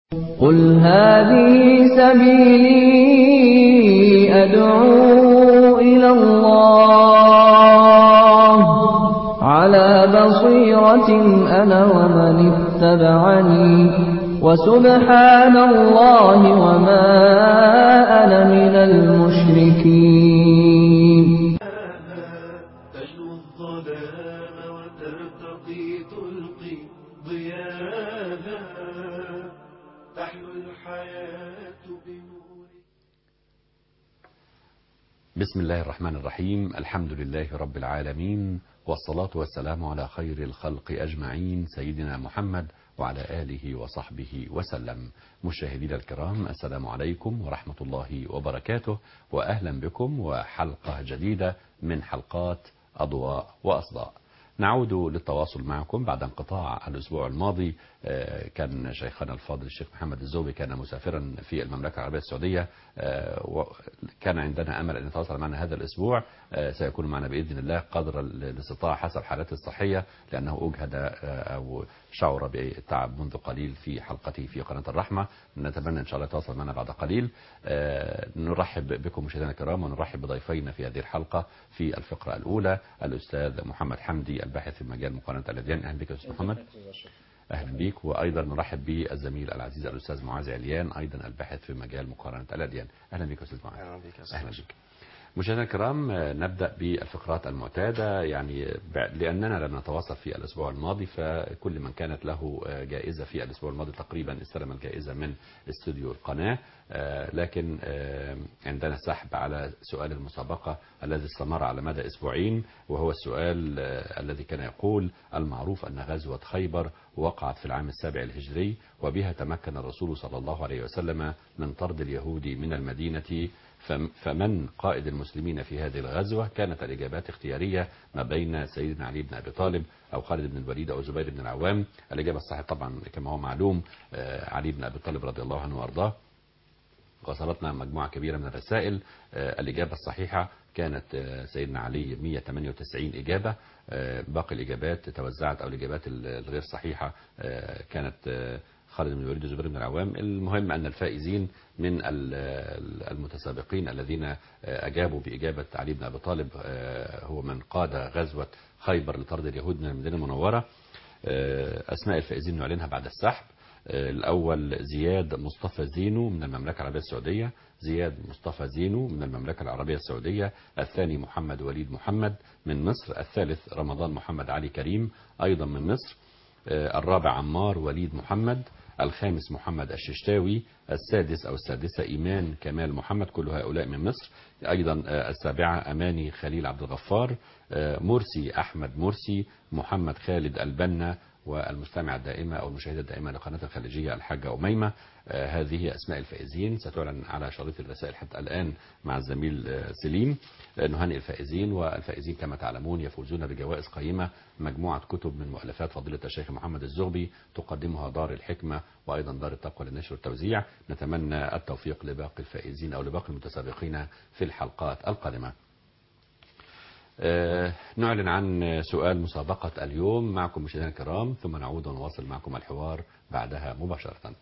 قل هذه سبيلي أدعو إلى الله على بصيرة أنا ومن اتبعني وسبحان الله وما أنا من المشركين تجلو الظلام وترتقي تلقي ضياها تحلو الحياة بنور بسم الله الرحمن الرحيم الحمد لله رب العالمين والصلاة والسلام على خير الخلق أجمعين سيدنا محمد وعلى آله وصحبه وسلم مشاهدينا الكرام السلام عليكم ورحمة الله وبركاته وأهلا بكم وحلقة جديدة من حلقات أضواء وأصداء نعود للتواصل معكم بعد انقطاع الأسبوع الماضي آه، كان شيخنا الفاضل الشيخ محمد الزوبي كان مسافرا في المملكة العربية السعودية آه، وكان عندنا أمل أن يتواصل معنا هذا الأسبوع آه، سيكون معنا بإذن الله قدر الاستطاعة حسب حالته الصحية لأنه أجهد آه، أو شعر بالتعب منذ قليل في حلقته في قناة الرحمة نتمنى إن شاء الله يتواصل معنا بعد قليل آه، نرحب بكم مشاهدينا الكرام ونرحب بضيفينا في هذه الحلقة في الفقرة الأولى الأستاذ محمد حمدي الباحث في مجال مقارنة الأديان أهلا بك يا أستاذ محمد اهلا بيك وايضا نرحب بالزميل العزيز الاستاذ معاذ عليان ايضا الباحث في مجال مقارنه الاديان اهلا بك يا استاذ معاذ اهلا بك يا أستاذ اهلا بك مشاهدينا الكرام آه، نبدا بالفقرات المعتاده يعني ب- لاننا لم نتواصل في الاسبوع الماضي فكل من كانت له آه، جائزه في الاسبوع الماضي تقريبا استلم الجائزه من استوديو القناه آه، لكن آه، عندنا سحب على سؤال المسابقه الذي استمر على مدى اسبوعين وهو السؤال آه، الذي كان يقول المعروف ان غزوه خيبر وقعت في العام السابع الهجري وبها تمكن الرسول صلى الله عليه وسلم من طرد اليهود من المدينه فم- فمن قائد المسلمين في هذه الغزوة كانت الإجابات اختيارية ما بين سيدنا علي بن أبي طالب أو خالد بن الوليد أو زبير بن العوام الإجابة الصحيحة طبعا كما هو معلوم آه، علي بن أبي طالب رضي الله عنه وأرضاه وصلتنا مجموعة كبيرة من الرسائل آه، الإجابة الصحيحة كانت آه، سيدنا علي 198 إجابة آه، باقي الإجابات توزعت أو الإجابات ال- الغير صحيحة آه، كانت آه، خالد بن الوليد وزبير بن العوام المهم أن الفائزين من ال- ال- المتسابقين الذين آه، أجابوا بإجابة علي بن أبي طالب آه، هو من قاد غزوة خيبر لطرد اليهود من المدينة المنورة آه، أسماء الفائزين نعلنها بعد السحب آه، الأول زياد مصطفى زينو من المملكة العربية السعودية زياد مصطفى زينو من المملكة العربية السعودية الثاني محمد وليد محمد من مصر الثالث رمضان محمد علي كريم أيضا من مصر آه، الرابع عمار وليد محمد الخامس محمد الششتاوي السادس أو السادسة إيمان كمال محمد كل هؤلاء من مصر أيضا آه، السابعة أماني خليل عبد الغفار آه، مرسي أحمد مرسي محمد خالد البنا والمستمعة الدائمة أو المشاهدة الدائمة لقناة الخليجية الحاجة أميمة آه، هذه أسماء الفائزين ستعلن على شريط الرسائل حتى الآن مع الزميل آه، سليم آه، نهنئ الفائزين والفائزين كما تعلمون يفوزون بجوائز قيمة مجموعة كتب من مؤلفات فضيلة الشيخ محمد الزغبي تقدمها دار الحكمة وأيضا دار التقوى للنشر والتوزيع نتمنى التوفيق لباقي الفائزين أو لباقي المتسابقين في الحلقات القادمة آه، نعلن عن سؤال مسابقة اليوم معكم مشاهدينا الكرام ثم نعود ونواصل معكم الحوار بعدها مباشرة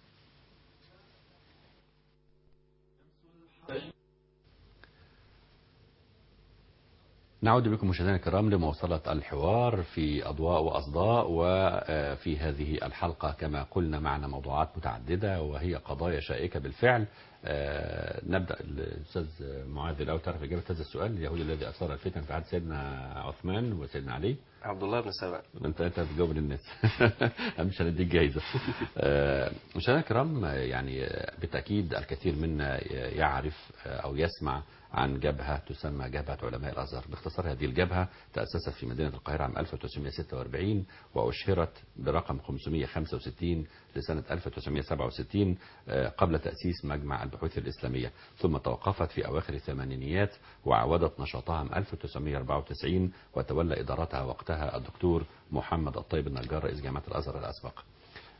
نعود بكم مشاهدينا الكرام لمواصلة الحوار في أضواء وأصداء وفي هذه الحلقة كما قلنا معنا موضوعات متعددة وهي قضايا شائكة بالفعل آه، نبدأ الأستاذ معاذ لو تعرف إجابة هذا السؤال اليهودي الذي أثار الفتن في عهد سيدنا عثمان وسيدنا علي عبد الله بن سبأ انت انت بتجاوب للناس مش هنديك جايزه آه، مشاهدينا الكرام آه، يعني آه، بالتاكيد الكثير منا يعرف آه، او يسمع عن جبهه تسمى جبهه علماء الازهر باختصار هذه الجبهه تاسست في مدينه القاهره عام 1946 واشهرت برقم 565 لسنه 1967 آه، قبل تاسيس مجمع البحوث الاسلاميه ثم توقفت في اواخر الثمانينيات وعودت نشاطها عام 1994 وتولى ادارتها وقتها الدكتور محمد الطيب النجار رئيس جامعه الازهر الاسبق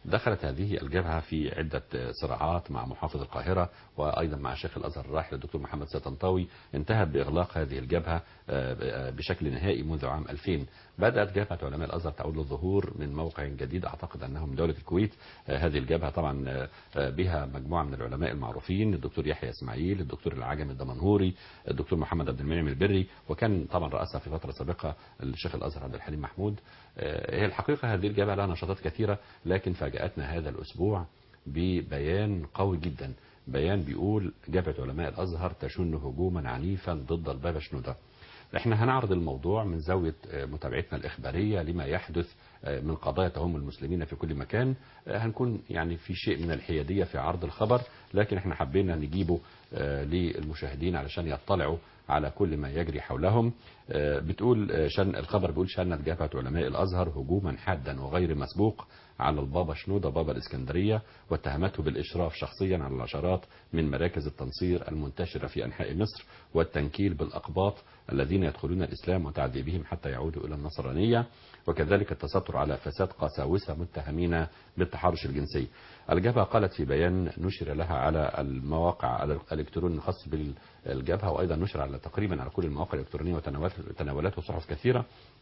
دخلت هذه الجبهة في عدة صراعات مع محافظ القاهرة وأيضا مع شيخ الأزهر الراحل الدكتور محمد سيطنطاوي انتهت بإغلاق هذه الجبهة آه، بشكل نهائي منذ عام 2000 بدأت جبهة علماء الأزهر تعود للظهور من موقع جديد أعتقد أنه من دولة الكويت آه، هذه الجبهة طبعا آه، آه، بها مجموعة من العلماء المعروفين الدكتور يحيى إسماعيل الدكتور العجمي الدمنهوري الدكتور محمد عبد المنعم البري وكان طبعا رأسها في فترة سابقة الشيخ الأزهر عبد الحليم محمود آه، هي الحقيقة هذه الجبهة لها نشاطات كثيرة لكن فاجأتنا هذا الأسبوع ببيان قوي جدا بيان بيقول جبهة علماء الأزهر تشن هجوما عنيفا ضد البابا شنودة احنا هنعرض الموضوع من زاوية آه، متابعتنا الإخبارية لما يحدث آه، من قضايا تهم المسلمين في كل مكان آه، هنكون يعني في شيء من الحيادية في عرض الخبر لكن احنا حبينا نجيبه آه، للمشاهدين علشان يطلعوا على كل ما يجري حولهم آه، بتقول آه، شن الخبر بيقول شنت جبهة علماء الأزهر هجوما حادا وغير مسبوق على البابا شنودة بابا الإسكندرية واتهمته بالإشراف شخصيا على العشرات من مراكز التنصير المنتشرة في أنحاء مصر والتنكيل بالأقباط الذين يدخلون الإسلام وتعذيبهم حتى يعودوا إلى النصرانية وكذلك التستر على فساد قساوسة متهمين بالتحرش الجنسي الجبهة قالت في بيان نشر لها على المواقع الإلكترونية الخاص بالجبهة وأيضا نشر على تقريبا على كل المواقع الإلكترونية وتناولت- وتناولته صحف كثيرة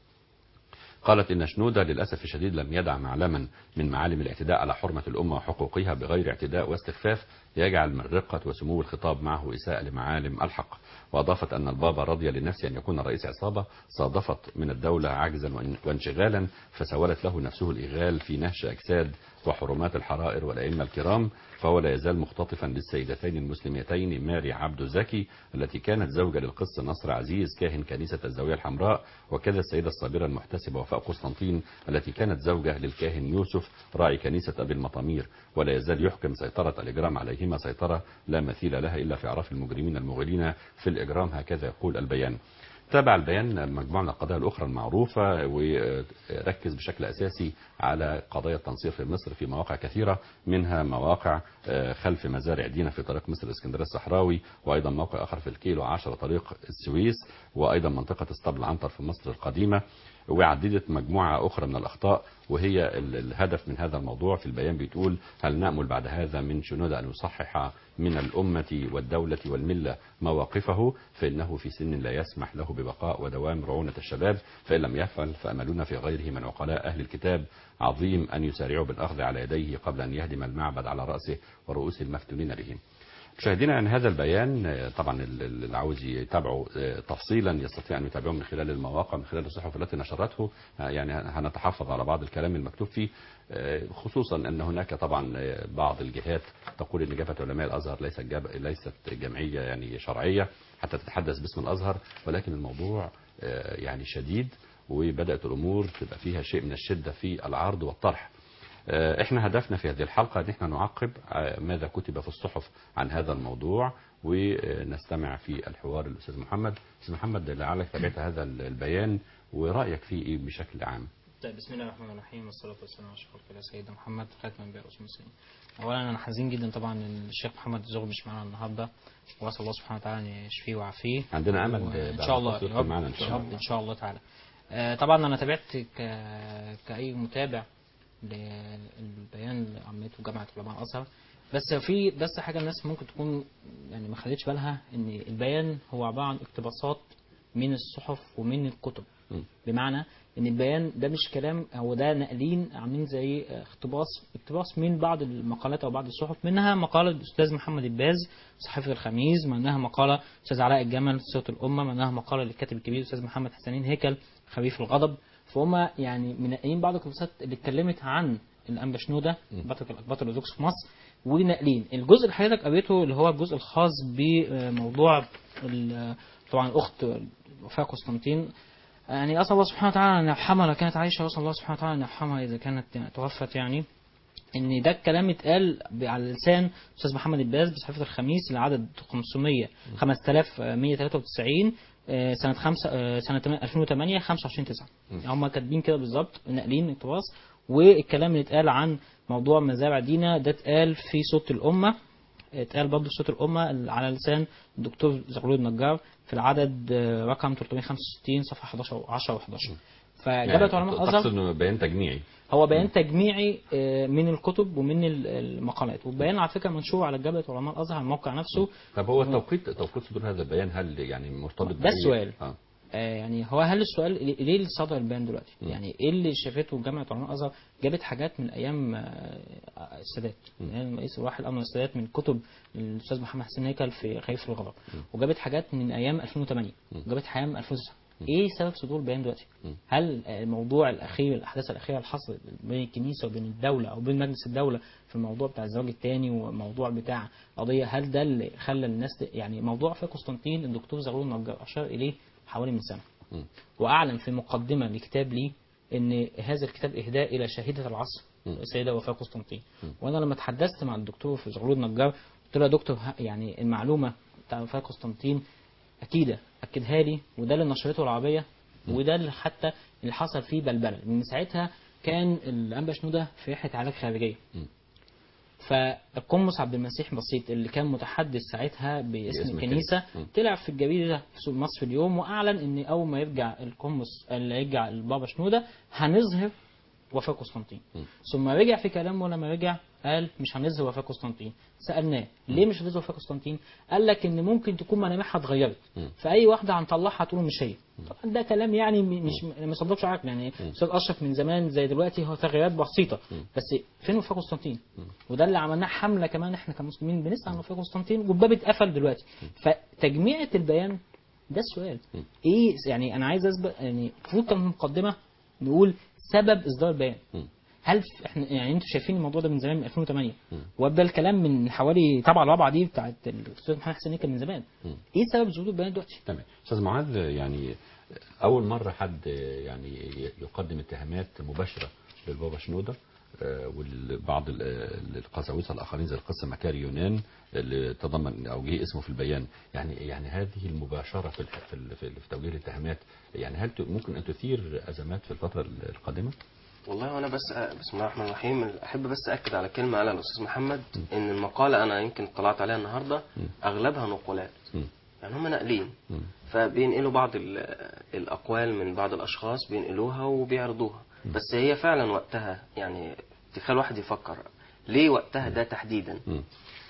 قالت إن شنودة للأسف الشديد لم يدع معلما من معالم الاعتداء على حرمة الأمة وحقوقها بغير اعتداء واستخفاف يجعل من رقة وسمو الخطاب معه إساءة لمعالم الحق وأضافت أن البابا رضي لنفسه أن يكون رئيس عصابة صادفت من الدولة عجزا وإن- وانشغالا فسولت له نفسه الإغال في نهش أجساد وحرمات الحرائر والأئمة الكرام فهو لا يزال مختطفا للسيدتين المسلمتين ماري عبد زكي التي كانت زوجة للقس نصر عزيز كاهن كنيسة الزاوية الحمراء وكذا السيدة الصابرة المحتسبة وفاء قسطنطين التي كانت زوجة للكاهن يوسف راعي كنيسة أبي المطامير ولا يزال يحكم سيطرة الإجرام عليهما سيطرة لا مثيل لها إلا في أعراف المجرمين المغلين في الإجرام هكذا يقول البيان تابع البيان مجموعة من القضايا الأخرى المعروفة وركز بشكل أساسي على قضايا التنصير في مصر في مواقع كثيرة منها مواقع آه، خلف مزارع دينا في طريق مصر الإسكندرية الصحراوي وأيضا موقع آخر في الكيلو 10 طريق السويس وأيضا منطقة اسطبل عنتر في مصر القديمة وعددت مجموعة أخرى من الأخطاء وهي ال- الهدف من هذا الموضوع في البيان بتقول هل نأمل بعد هذا من شنودة أن يصحح من الأمة والدولة والملة مواقفه فإنه في سن لا يسمح له ببقاء ودوام رعونة الشباب فإن لم يفعل فأملنا في غيره من عقلاء أهل الكتاب عظيم أن يسارعوا بالأخذ على يديه قبل أن يهدم المعبد على رأسه ورؤوس المفتونين به مشاهدينا ان هذا البيان آه، طبعا ال- ال- اللي عاوز يتابعه آه، تفصيلا يستطيع ان يتابعه من خلال المواقع من خلال الصحف التي نشرته آه، يعني هنتحفظ على بعض الكلام المكتوب فيه آه، خصوصا ان هناك طبعا آه، بعض الجهات تقول ان جبهه علماء الازهر ليست جب... ليست جمعيه يعني شرعيه حتى تتحدث باسم الازهر ولكن الموضوع آه، يعني شديد وبدات الامور تبقى فيها شيء من الشده في العرض والطرح آه، احنا هدفنا في هذه الحلقة ان احنا نعقب آه، ماذا كتب في الصحف عن هذا الموضوع ونستمع في الحوار الاستاذ محمد استاذ محمد لعلك تابعت هذا البيان ورأيك فيه ايه بشكل عام طيب بسم الله الرحمن الرحيم والصلاة والسلام على أشرف خلق الله سيدنا محمد خاتم الأنبياء والرسل المرسلين. أولا أنا حزين جدا طبعا إن الشيخ محمد الزغبي مش معانا النهاردة وأسأل الله سبحانه وتعالى أن يشفيه ويعافيه. عندنا امل إن بعد شاء الله الفصل يا يكون رب معنا ان يا شاء رب الله إن شاء الله تعالى. آه، طبعا أنا تابعت ك... كأي متابع للبيان اللي عملته جامعة علماء الأزهر بس في بس حاجة الناس ممكن تكون يعني ما خدتش بالها إن البيان هو عبارة عن اقتباسات من الصحف ومن الكتب. م. بمعنى ان البيان ده مش كلام هو ده ناقلين عاملين زي اقتباس اقتباس من بعض المقالات او بعض الصحف منها مقاله الاستاذ محمد الباز صحيفه الخميس منها مقاله الاستاذ علاء الجمل صوت الامه منها مقاله للكاتب الكبير الاستاذ محمد حسنين هيكل خفيف الغضب فهم يعني منقلين بعض الاقتباسات اللي اتكلمت عن الانبا شنوده بطرك الاقباط الارثوذكس في مصر وناقلين الجزء اللي حضرتك قريته اللي هو الجزء الخاص بموضوع ال- طبعا الاخت وفاء قسطنطين يعني اسال الله سبحانه وتعالى ان يرحمها لو كانت عايشه واسال الله سبحانه وتعالى ان يرحمها اذا كانت توفت يعني ان ده الكلام اتقال ب- على لسان استاذ محمد الباز بصحيفه الخميس لعدد 500 5193 آه، سنه 5 سنه 2008 25 9 يعني هم كاتبين كده بالظبط ناقلين اقتباس والكلام اللي اتقال عن موضوع مزارع دينا ده اتقال في صوت الامه اتقال برضه في صوت الأمة على لسان الدكتور زغلول النجار في العدد آه، رقم 365 صفحة 11 و 10 و11 فجبهه علماء تقصد الازهر انه بيان تجميعي هو بيان تجميعي آه، من الكتب ومن ال- المقالات والبيان على فكره منشور على جبهه علماء الازهر على الموقع نفسه طب هو توقيت توقيت صدور هذا البيان هل يعني مرتبط ده بأي- السؤال. اه آه، يعني هو هل السؤال ليه ليه اللي صدر البيان دلوقتي؟ يعني ايه اللي شافته جامعه علماء الازهر؟ جابت حاجات من ايام آه، السادات يعني رئيس الواحد الامر السادات من كتب الاستاذ محمد حسين هيكل في خريف الغضب وجابت حاجات من ايام 2008 وجابت حاجات من 2009 ايه سبب صدور البيان دلوقتي؟ هل الموضوع الاخير الاحداث الاخيره اللي حصلت بين الكنيسه وبين الدوله او بين مجلس الدوله في الموضوع بتاع الزواج الثاني وموضوع بتاع قضيه هل ده اللي خلى الناس ت- يعني موضوع في قسطنطين الدكتور زغلول النجار اشار اليه حوالي من سنه مم. واعلن في مقدمه لكتاب لي ان هذا الكتاب اهداء الى شاهده العصر مم. السيده وفاه قسطنطين وانا لما تحدثت مع الدكتور في زغلول النجار قلت له يا دكتور ها- يعني المعلومه بتاع وفاه قسطنطين اكيده اكدها لي وده اللي نشرته العربيه وده اللي حتى اللي حصل فيه بلبله من ساعتها كان الانبا شنوده في رحله علاج خارجيه مم. فالقمص عبد المسيح بسيط اللي كان متحدث ساعتها باسم باسم الكنيسه الكنيسة. مم. طلع في الجريده في سوق مصر اليوم واعلن ان اول ما يرجع القمص اللي يرجع البابا شنوده هنظهر وفاه قسطنطين مم. ثم رجع في كلامه لما رجع قال مش هنظهر وفاه قسطنطين سالناه ليه مش هنظهر وفاه قسطنطين قال لك ان ممكن تكون ملامحها اتغيرت مم. فاي واحده هنطلعها تقول مش هي طبعا ده كلام يعني م- مش ما يصدقش عقل يعني استاذ اشرف من زمان زي دلوقتي هو تغييرات بسيطه بس فين وفاه قسطنطين وده اللي عملناه حمله كمان احنا كمسلمين بنسعى عن وفاه قسطنطين والباب اتقفل دلوقتي فتجميعة البيان ده السؤال ايه يعني انا عايز اسبق يعني المفروض كان في المقدمه نقول سبب اصدار البيان مم. هل ف- احنا يعني انتوا شايفين الموضوع ده من زمان من 2008 وابدا الكلام من حوالي طبعا الرابعه دي بتاعت الاستاذ محمد حسين كان من زمان ايه سبب صدور البيان دلوقتي؟ تمام استاذ معاذ يعني اول مره حد يعني يقدم اتهامات مباشره للبابا شنوده آه، وبعض ال- ال- القساوسه الاخرين زي القس مكاري يونان اللي تضمن او جه اسمه في البيان يعني يعني هذه المباشره في الح- في ال- في ال- في توجيه الاتهامات يعني هل ت- ممكن ان تثير ازمات في الفتره القادمه؟ والله وانا بس بسم الله الرحمن الرحيم احب بس اكد على كلمه قالها الاستاذ محمد ان المقاله انا يمكن اطلعت عليها النهارده اغلبها نقولات مم. يعني هم ناقلين مم. فبينقلوا بعض ال- الاقوال من بعض الاشخاص بينقلوها وبيعرضوها بس هي فعلا وقتها يعني تخيل الواحد يفكر ليه وقتها ده تحديدا مم.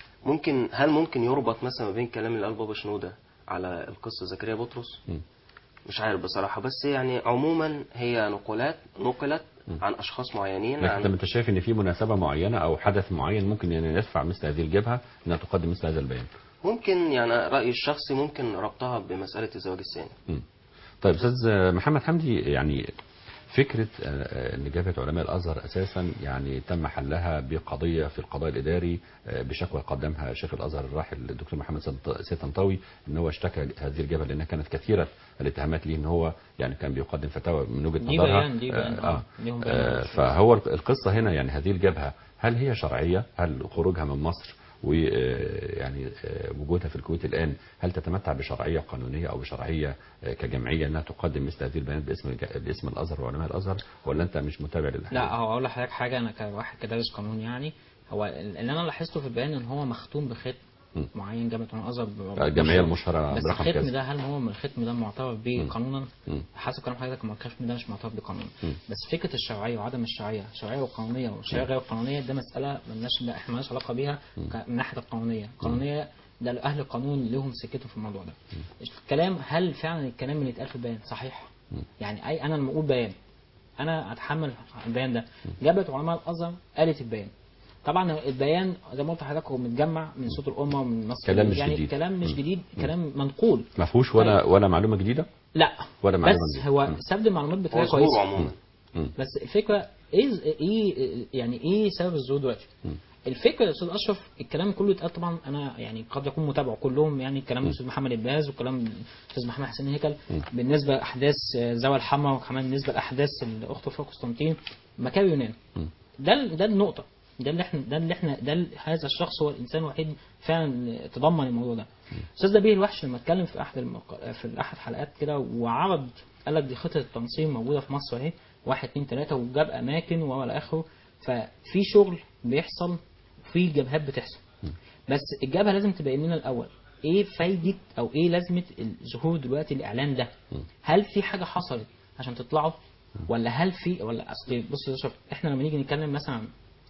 ممكن هل ممكن يربط مثلا ما بين كلام اللي قال بابا شنوده على القصه زكريا بطرس مم. مش عارف بصراحه بس يعني عموما هي نقولات نقلت عن اشخاص معينين لكن عن انت شايف ان في مناسبه معينه او حدث معين ممكن يعني يدفع مثل هذه الجبهه انها تقدم مثل هذا البيان؟ ممكن يعني رأيي الشخصي ممكن ربطها بمسألة الزواج الثاني مم. طيب استاذ محمد حمدي يعني فكره آه، ان جبهه علماء الازهر اساسا يعني تم حلها بقضيه في القضاء الاداري آه، بشكوى قدمها شيخ الازهر الراحل الدكتور محمد سيد- سيد طنطاوي ان هو اشتكى هذه الجبهه لانها كانت كثيره الاتهامات ليه ان هو يعني كان بيقدم فتاوى من وجهه دي نظرها بيان- دي بيان، آه، آه. آه ليهم بيان آه، مشهور. فهو القصه هنا يعني هذه الجبهه هل هي شرعيه؟ هل خروجها من مصر ويعني وجودها في الكويت الان هل تتمتع بشرعيه قانونيه او بشرعيه آه، كجمعيه انها تقدم مثل هذه البيانات باسم الج- باسم الازهر وعلماء الازهر ولا انت مش متابع للاحداث؟ لا هو اقول لحضرتك حاجه انا كواحد كدارس قانون يعني هو اللي انا لاحظته في البيان ان هو مختوم بختم م. معين جامعه الازهر ب- الجمعيه المشهره بس برقم الختم كذا ده هل هو من الختم ده معترف به م. قانونا؟ م. حسب كلام حضرتك ما الختم ده مش معترف بقانون م. بس فكره الشرعيه وعدم الشرعيه الشرعيه والقانونيه والشرعيه غير القانونيه ده مساله مالناش لا احنا مالناش علاقه بيها ك- من ناحيه القانونيه القانونيه ده اهل القانون لهم سكتهم في الموضوع ده الكلام هل فعلا الكلام اللي اتقال في البيان صحيح يعني اي انا لما اقول بيان انا اتحمل البيان ده جابت علماء الازهر قالت البيان طبعا البيان زي ما قلت لحضرتك هو متجمع من صوت الامه ومن نص كلام مش يعني جديد. كلام مش م. جديد كلام منقول ما فيهوش ولا ولا معلومه جديده؟ لا ولا معلومة بس جديدة. هو م. سرد المعلومات بطريقه مظهور كويسه عموما م. بس الفكره ايه ايه يعني ايه سبب الظهور دلوقتي؟ الفكره يا استاذ اشرف الكلام كله اتقال طبعا انا يعني قد يكون متابعه كلهم يعني كلام الاستاذ محمد الباز وكلام الاستاذ محمد حسين هيكل بالنسبه لاحداث زوال الحمى وكمان بالنسبه لاحداث الاخت وفاه قسطنطين مكاوي يونان ده ال- ده النقطه ده اللي احنا ده اللي احنا ده ال- هذا الشخص هو الانسان الوحيد فعلا تضمن الموضوع ده استاذ نبيه الوحش لما اتكلم في احد المق... في احد حلقات كده وعرض قال لك دي خطه التنظيم موجوده في مصر اهي واحد اتنين تلاته وجاب اماكن والى اخره ففي شغل بيحصل في جبهات بتحصل بس الجبهه لازم تبين لنا الاول ايه فايده او ايه لازمه الظهور دلوقتي الاعلان ده هل في حاجه حصلت عشان تطلعوا ولا هل في ولا اصل بص يا شوف احنا لما نيجي نتكلم مثلا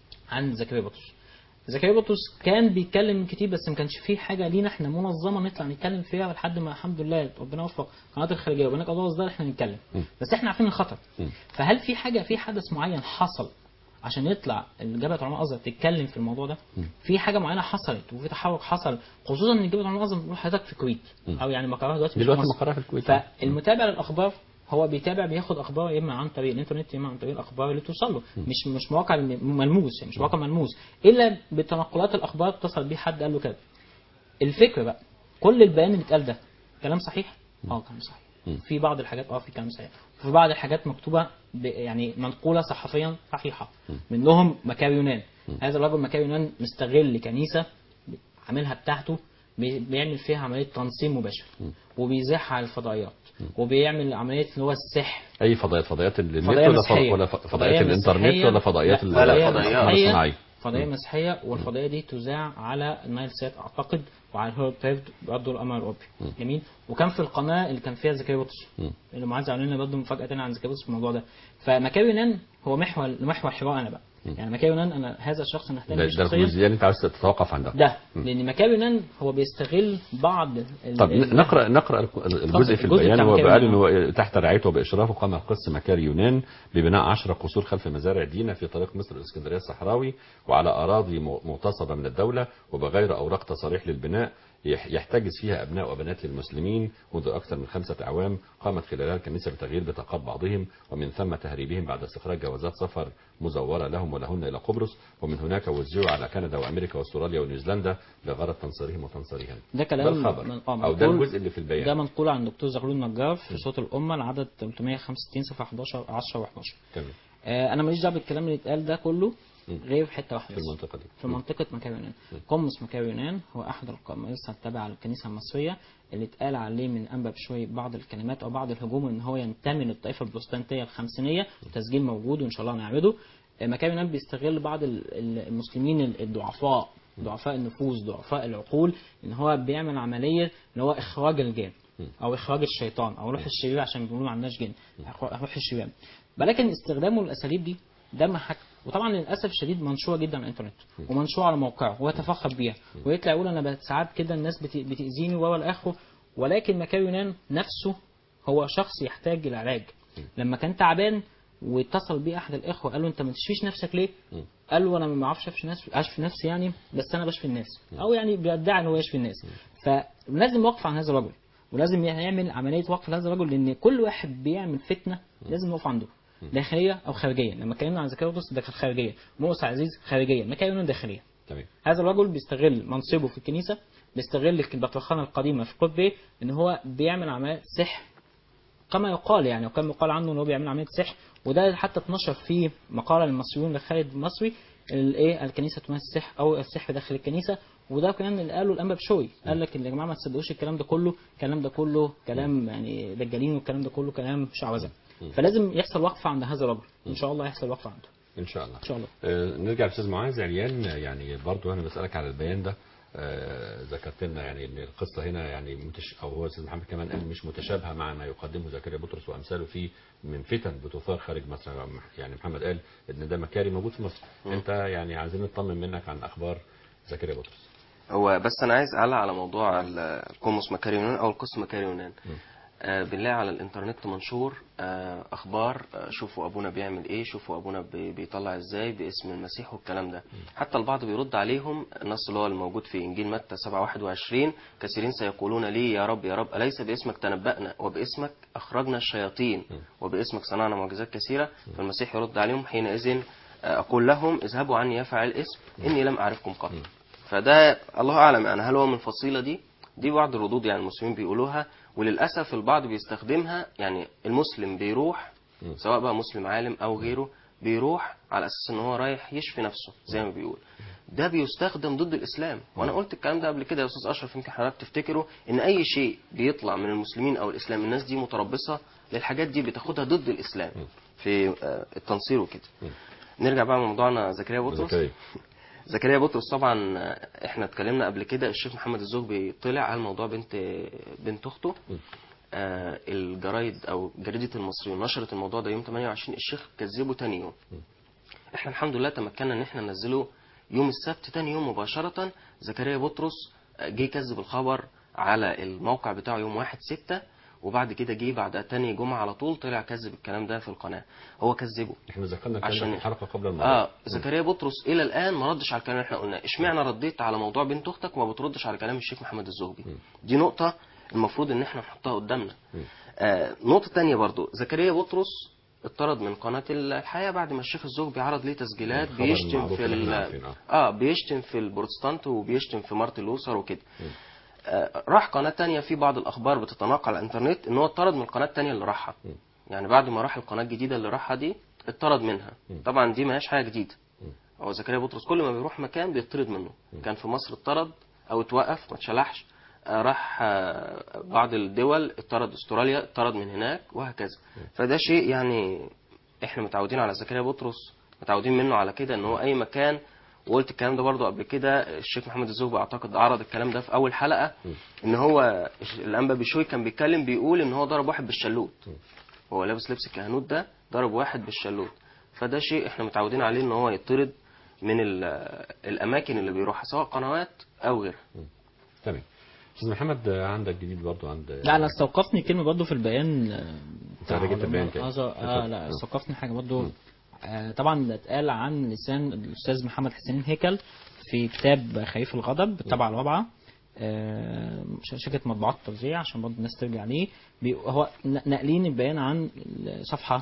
عن زكريا بطرس زكريا بطرس كان بيتكلم كتير بس ما كانش فيه حاجه لينا احنا منظمه نطلع نتكلم فيها لحد ما الحمد لله ربنا وفق قناه الخارجيه وبنات قضاء اصدار احنا نتكلم بس احنا عارفين الخطر فهل في حاجه في حدث معين حصل عشان يطلع جبهه علماء الازهر تتكلم في الموضوع ده في حاجه معينه حصلت وفي تحرك حصل خصوصا ان جبهه علماء الازهر بتقول حضرتك في الكويت او يعني مقرها دلوقتي مش دلوقتي في مصر. مقرها في الكويت. فالمتابع للاخبار هو بيتابع بياخد اخبار يا اما عن طريق الانترنت يا اما عن طريق الاخبار اللي توصل له مش مش مواقع ملموس يعني مش مواقع ملموس الا بتنقلات الاخبار اتصل بيه حد قال له كده الفكره بقى كل البيان اللي اتقال ده كلام صحيح اه كلام صحيح في بعض الحاجات اه في كلام صحيح وفي بعض الحاجات مكتوبه ب- يعني منقوله صحفيا صحيحه منهم مكاوي يونان هذا الرجل مكاوي يونان مستغل كنيسه عاملها بتاعته بي- بيعمل فيها عمليه تنصيم مباشر وبيذاعها على الفضائيات وبيعمل عمليه اللي هو السحر اي فضائيات فضائيات النت فضائية ولا ف- مسيحية. ولا ف- فضائية فضائيات الانترنت مسيحية. ولا فضائيات لا، ال- فضائية القمر مسيحية. الصناعي فضائية مسيحية والفضائية دي تذاع على النايل سات أعتقد وعلى الهيرب تايب برضه القمر الأوروبي جميل وكان في القناة اللي كان فيها زكريا بطرس اللي معاذ عاملين لنا برضه مفاجأة تانية عن زكريا بطرس في الموضوع ده فمكاوي يونان هو محور محور حوار أنا بقى يعني مكاوي يونان أنا هذا الشخص أنا أهتم ده بيه ده شخصيا الجزئيه اللي انت عاوز تتوقف عندها ده لأن مكاوي يونان هو بيستغل بعض ال- طب ال- نقرا نقرا الجزء في الجزء البيان بتاع هو مكاري قال يونان. انه تحت رعايته وباشرافه قام قس مكاري يونان ببناء عشرة قصور خلف مزارع دينا في طريق مصر الاسكندريه الصحراوي وعلى اراضي م- مغتصبه من الدوله وبغير اوراق تصاريح للبناء يح- يحتجز فيها ابناء وبنات للمسلمين منذ اكثر من خمسه اعوام قامت خلالها الكنيسه بتغيير بطاقات بعضهم ومن ثم تهريبهم بعد استخراج جوازات سفر مزوره لهم ولهن الى قبرص ومن هناك وزعوا على كندا وامريكا واستراليا ونيوزيلندا لغرض تنصيرهم وتنصيرهم ده كلام الخبر من- آه، او ده منقول- الجزء اللي في البيان ده منقول عن الدكتور زغلول النجار في صوت الأمة العدد 365 صفحة 11 10 و11 تمام آه، انا ماليش دعوه بالكلام اللي اتقال ده كله غير في حته واحده في بس. المنطقه دي في منطقه مكاوي يونان قمص مكاوي يونان هو احد القماصه التابعه للكنيسه المصريه اللي اتقال عليه من انبا بشوي بعض الكلمات او بعض الهجوم ان هو ينتمي للطائفه البروتستانتيه الخمسينيه التسجيل موجود وان شاء الله هنعرضه آه، مكاوي يونان بيستغل بعض ال- ال- المسلمين ال- الضعفاء ضعفاء النفوس ضعفاء العقول ان هو بيعمل عمليه ان هو اخراج الجن او اخراج الشيطان او روح الشرير عشان بيقولوا ما عندناش جن روح الشرير ولكن استخدامه الاساليب دي ده محك وطبعا للاسف الشديد منشوره جدا على الانترنت ومنشوره على موقعه هو يتفخر بيها ويطلع يقول انا بقت ساعات كده الناس بت- بتاذيني ولا اخره ولكن مكاوي يونان نفسه هو شخص يحتاج العلاج لما كان تعبان واتصل بيه احد الاخوه قال له انت ما تشفيش نفسك ليه؟ قال له انا ما اعرفش اشفي نفسي اشفي نفسي يعني بس انا بشفي الناس او يعني بيدعي ان هو يشفي الناس فلازم وقف عن هذا الرجل ولازم يعمل عمليه وقف لهذا الرجل لان كل واحد بيعمل فتنه لازم نقف عنده داخليه او خارجيه لما اتكلمنا عن زكاه بطرس ده كانت خارجيه موسى عزيز خارجيه مكايونه داخليه تمام هذا الرجل بيستغل منصبه في الكنيسه بيستغل البطرخانه القديمه في قطبي ان هو بيعمل عمليات سحر كما يقال يعني وكان يقال عنه ان هو بيعمل عمليه سحر وده حتى اتنشر في مقاله للمصريون لخالد المصري الايه الكنيسه تمارس السحر او السحر داخل الكنيسه وده كان اللي قاله الانبا بشوي قال لك يا جماعه ما تصدقوش الكلام ده كله الكلام ده كله كلام يعني دجالين والكلام ده كله كلام شعوذه فلازم يحصل وقفه عند هذا الرجل ان شاء الله يحصل وقفه عنده ان شاء الله ان شاء الله آه، نرجع لاستاذ معاذ عليان يعني برضو انا بسالك على البيان ده آه، ذكرت لنا يعني ان القصه هنا يعني متش او هو استاذ محمد كمان قال مش متشابهه مع ما يقدمه زكريا بطرس وامثاله في من فتن بتثار خارج مصر يعني محمد قال ان ده مكاري موجود في مصر انت يعني عايزين نطمن منك عن اخبار زكريا بطرس هو بس انا عايز اعلق على موضوع ال- القمص مكاري يونان او القس مكاري يونان آه بنلاقي على الانترنت منشور آه اخبار آه شوفوا ابونا بيعمل ايه شوفوا ابونا بي- بيطلع ازاي باسم المسيح والكلام ده حتى البعض بيرد عليهم النص اللي هو الموجود في انجيل متى 7 21 كثيرين سيقولون لي يا رب يا رب اليس باسمك تنبأنا وباسمك اخرجنا الشياطين وباسمك صنعنا معجزات كثيره فالمسيح يرد عليهم حينئذ آه، اقول لهم اذهبوا عني يا فاعل الاسم اني لم اعرفكم قط فده الله اعلم يعني هل هو من الفصيله دي دي بعض الردود يعني المسلمين بيقولوها وللاسف البعض بيستخدمها يعني المسلم بيروح سواء بقى مسلم عالم او غيره بيروح على اساس ان هو رايح يشفي نفسه زي ما بيقول ده بيستخدم ضد الاسلام وانا قلت الكلام ده قبل كده يا استاذ اشرف يمكن حضرتك تفتكروا ان اي شيء بيطلع من المسلمين او الاسلام الناس دي متربصه للحاجات دي بتاخدها ضد الاسلام في آه، التنصير وكده نرجع بقى لموضوعنا زكريا بطرس زكريا زكريا بطرس طبعا احنا اتكلمنا قبل كده الشيخ محمد الزغبي طلع على موضوع بنت بنت اخته آه، الجرايد او جريده المصريون نشرت الموضوع ده يوم 28 الشيخ كذبه تاني يوم احنا الحمد لله تمكنا ان احنا ننزله يوم السبت تاني يوم مباشره زكريا بطرس آه، جه كذب الخبر على الموقع بتاعه يوم 1 6 وبعد كده جه بعد تاني جمعه على طول طلع كذب الكلام ده في القناه هو كذبه احنا ذكرنا الكلام ده عشان- في الحلقه قبل الماضيه اه زكريا بطرس الى الان ما ردش على الكلام اللي احنا قلناه اشمعنى رديت على موضوع بنت اختك وما بتردش على كلام الشيخ محمد الزهبي دي نقطه المفروض ان احنا نحطها قدامنا آه نقطه تانية برضو زكريا بطرس اتطرد من قناه الحياه بعد ما الشيخ الزهبي عرض ليه تسجيلات الخبر بيشتم المعروف في اللي احنا ال- عارفينه، آه. اه بيشتم في البروتستانت وبيشتم في مارتن لوثر وكده آه، راح قناة تانية في بعض الأخبار بتتناقل على الإنترنت إن هو اتطرد من القناة التانية اللي راحها يعني بعد ما راح القناة الجديدة اللي راحها دي اتطرد منها طبعا دي ما هياش حاجة جديدة هو زكريا بطرس كل ما بيروح مكان بيطرد منه كان في مصر اتطرد أو اتوقف ما اتشلحش آه، راح آه، بعض الدول اتطرد استراليا اتطرد من هناك وهكذا فده شيء يعني احنا متعودين على زكريا بطرس متعودين منه على كده ان هو اي مكان وقلت الكلام ده برضو قبل كده الشيخ محمد الزهبي اعتقد عرض الكلام ده في اول حلقه ان هو الانبا بشوي كان بيتكلم بيقول ان هو ضرب واحد بالشلوت هو لابس لبس الكهنوت ده ضرب واحد بالشلوت فده شيء احنا متعودين عليه ان هو يطرد من ال- الاماكن اللي بيروحها سواء قنوات او غيرها تمام استاذ محمد آه، عندك جديد برضو عند لا انا استوقفني كلمه برضه في البيان آه، بتاع جبت علماء البيان كده. الازهر اه اتفضل. لا استوقفني حاجه برضه آه طبعا ده اتقال عن لسان الاستاذ محمد حسين هيكل في كتاب خفيف الغضب تبع الوضعه آه، ش- شركه مطبوعات التوزيع عشان برضه الناس ترجع ليه بي- هو ن- ناقلين البيان عن صفحه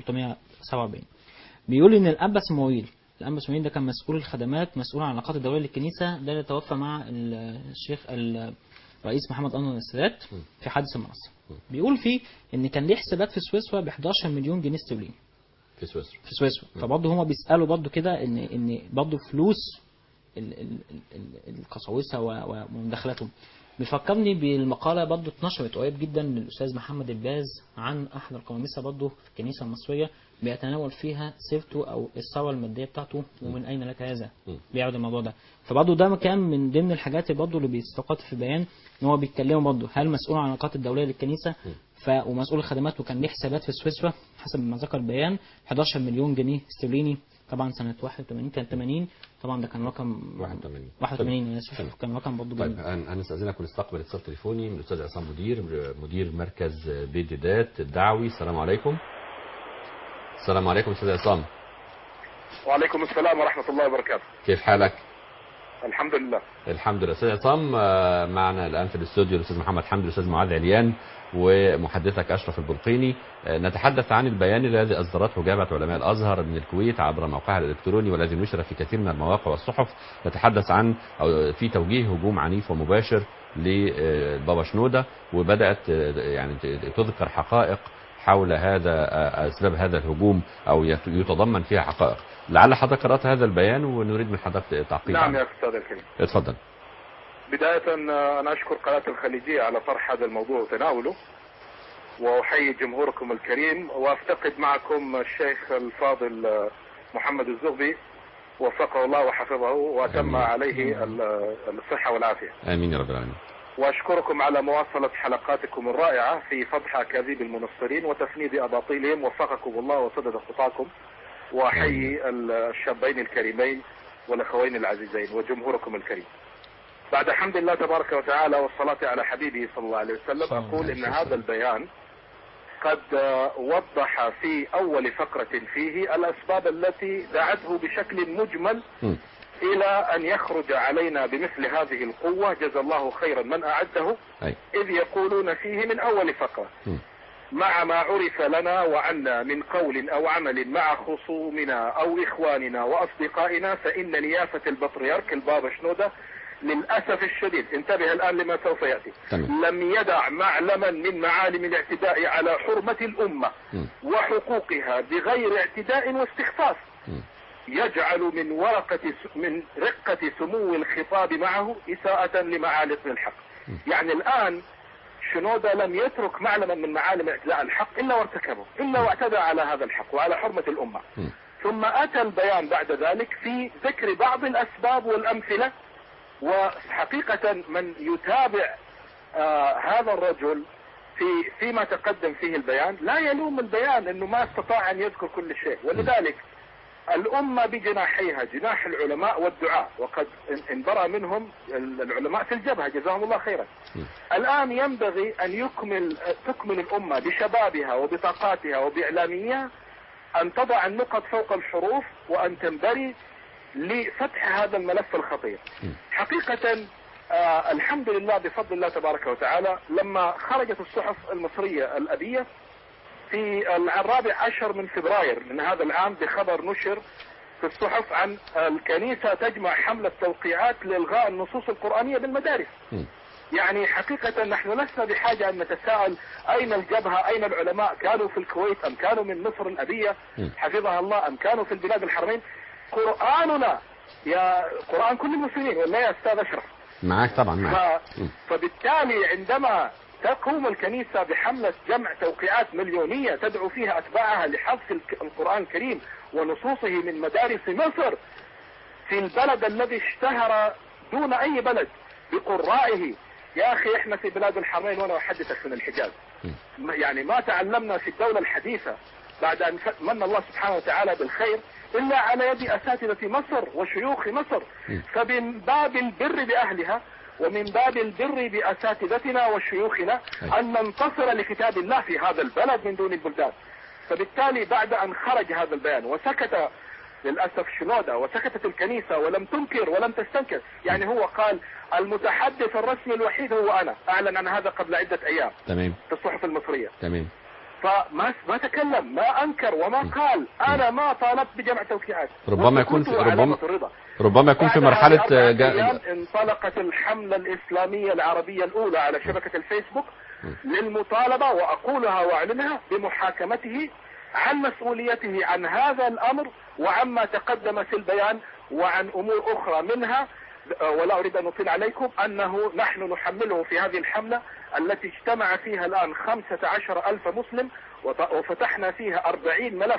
347 بيقول ان الانبا سمويل الانبا سمويل ده كان مسؤول الخدمات مسؤول عن العلاقات الدوليه للكنيسه ده اللي توفى مع الشيخ الرئيس محمد انور السادات في حادث المنصه بيقول فيه ان كان ليه حسابات في سويسرا ب 11 مليون جنيه استرليني في سويسرا في سويسرا فبرضه هما بيسالوا برضه كده ان ان برضه فلوس ال- ال- ال- ال- القساوسه و- و- ومداخلاتهم بيفكرني بالمقاله برضه اتنشرت قريب جدا من الاستاذ محمد الباز عن احد القواميسه برضه في الكنيسه المصريه بيتناول فيها سيرته او الثروه الماديه بتاعته ومن اين لك هذا بيعرض الموضوع ده فبرضه ده كان من ضمن الحاجات برضه اللي بيستوقف في بيان ان هو بيتكلموا برضه هل مسؤول عن العلاقات الدوليه للكنيسه ف ومسؤول الخدمات وكان ليه حسابات في سويسرا حسب ما ذكر البيان 11 مليون جنيه استرليني طبعا سنه 81 كان 80 طبعا ده كان رقم 81 81 انا تمام. اسف كان رقم برضه طيب جميل هن- هنستأذنك ونستقبل اتصال تليفوني من الأستاذ عصام مدير مدير مركز بيت جدات الدعوي السلام عليكم السلام عليكم أستاذ عصام وعليكم السلام ورحمة الله وبركاته كيف حالك؟ الحمد لله الحمد لله أستاذ عصام آه، معنا الآن في الاستوديو الأستاذ محمد حمدي الأستاذ معاذ عليان ومحدثك أشرف البلقيني آه، نتحدث عن البيان الذي أصدرته جامعة علماء الأزهر من الكويت عبر موقعها الإلكتروني والذي نشر في كثير من المواقع والصحف نتحدث عن أو في توجيه هجوم عنيف ومباشر لبابا شنودة وبدأت آه، يعني ت- تذكر حقائق حول هذا آه، أسباب هذا الهجوم أو يت- يتضمن فيها حقائق لعل حضرتك قرأت هذا البيان ونريد من حضرتك تعقيب نعم عنه. يا أستاذ الكريم اتفضل بداية آه، أنا أشكر قناة الخليجية على طرح هذا الموضوع وتناوله وأحيي جمهوركم الكريم وأفتقد معكم الشيخ الفاضل آه، محمد الزغبي وفقه الله وحفظه وأتم آمين. عليه ال- الصحة والعافية آمين يا رب العالمين وأشكركم على مواصلة حلقاتكم الرائعة في فضح أكاذيب المنصرين وتفنيد أباطيلهم وفقكم الله وسدد خطاكم وأحيي الشابين الكريمين والأخوين العزيزين وجمهوركم الكريم بعد حمد الله تبارك وتعالى والصلاة على حبيبه صلى الله عليه وسلم صلى الله أقول عليه إن وسلم. هذا البيان قد آه، وضح في أول فقرة فيه الأسباب التي دعته بشكل مجمل مم. إلى أن يخرج علينا بمثل هذه القوة جزا الله خيرا من أعده أي إذ يقولون فيه من أول فقرة مم. مع ما عرف لنا وعنا من قول أو عمل مع خصومنا أو إخواننا وأصدقائنا فإن نيافة البطريرك البابا شنودة للأسف الشديد انتبه الآن لما سوف يأتي تمام. لم يدع معلما من معالم الاعتداء على حرمة الأمة مم. وحقوقها بغير اعتداء واستخفاف مم. يجعل من ورقة س- من رقة سمو الخطاب معه إساءة لمعالم الحق يعني الآن شنودة لم يترك معلما من معالم اعتداء الحق إلا وارتكبه إلا واعتدى على هذا الحق وعلى حرمة الأمة مم. ثم أتى البيان بعد ذلك في ذكر بعض الأسباب والأمثلة وحقيقة من يتابع آه هذا الرجل في فيما تقدم فيه البيان لا يلوم البيان انه ما استطاع ان يذكر كل شيء ولذلك الأمة بجناحيها جناح العلماء والدعاء وقد ان- انبرى منهم العلماء في الجبهة جزاهم الله خيرا الآن ينبغي أن يكمل تكمل الأمة بشبابها وبطاقاتها وبإعلاميها أن تضع النقط فوق الحروف وأن تنبري لفتح هذا الملف الخطير حقيقة آه الحمد لله بفضل الله تبارك وتعالى لما خرجت الصحف المصرية الأبية في الرابع عشر من فبراير من هذا العام بخبر نشر في الصحف عن الكنيسة تجمع حملة توقيعات لإلغاء النصوص القرآنية بالمدارس م. يعني حقيقة نحن لسنا بحاجة أن نتساءل أين الجبهة أين العلماء كانوا في الكويت أم كانوا من مصر الأبية م. حفظها الله أم كانوا في البلاد الحرمين قرآننا يا قرآن كل المسلمين ولا يا أستاذ أشرف معاك طبعا معاك ف... م. فبالتالي عندما تقوم الكنيسة بحملة جمع توقيعات مليونية تدعو فيها أتباعها لحذف الك- القرآن الكريم ونصوصه من مدارس مصر في البلد الذي اشتهر دون أي بلد بقرائه يا أخي إحنا في بلاد الحرمين وأنا أحدثك من الحجاز ما- يعني ما تعلمنا في الدولة الحديثة بعد أن ف- من الله سبحانه وتعالى بالخير إلا على يد أساتذة مصر وشيوخ مصر فمن باب البر بأهلها ومن باب البر بأساتذتنا وشيوخنا أن ننتصر لكتاب الله في هذا البلد من دون البلدان فبالتالي بعد أن خرج هذا البيان وسكت للأسف شنودة وسكتت الكنيسة ولم تنكر ولم تستنكر يعني هو قال المتحدث الرسمي الوحيد هو أنا أعلن عن هذا قبل عدة أيام تمام في الصحف المصرية تمام فما ما تكلم ما أنكر وما قال أنا ما طالبت بجمع توقيعات ربما يكون في- وكنت ربما- علامة الرضا ربما يكون في بعدها مرحلة بأربعة جا... أيام انطلقت الحملة الإسلامية العربية الأولى على شبكة الفيسبوك للمطالبة وأقولها وأعلنها بمحاكمته عن مسؤوليته عن هذا الأمر وعما تقدم في البيان وعن أمور أخرى منها ولا أريد أن أطيل عليكم أنه نحن نحمله في هذه الحملة التي اجتمع فيها الآن خمسة عشر ألف مسلم وط- وفتحنا فيها أربعين ملف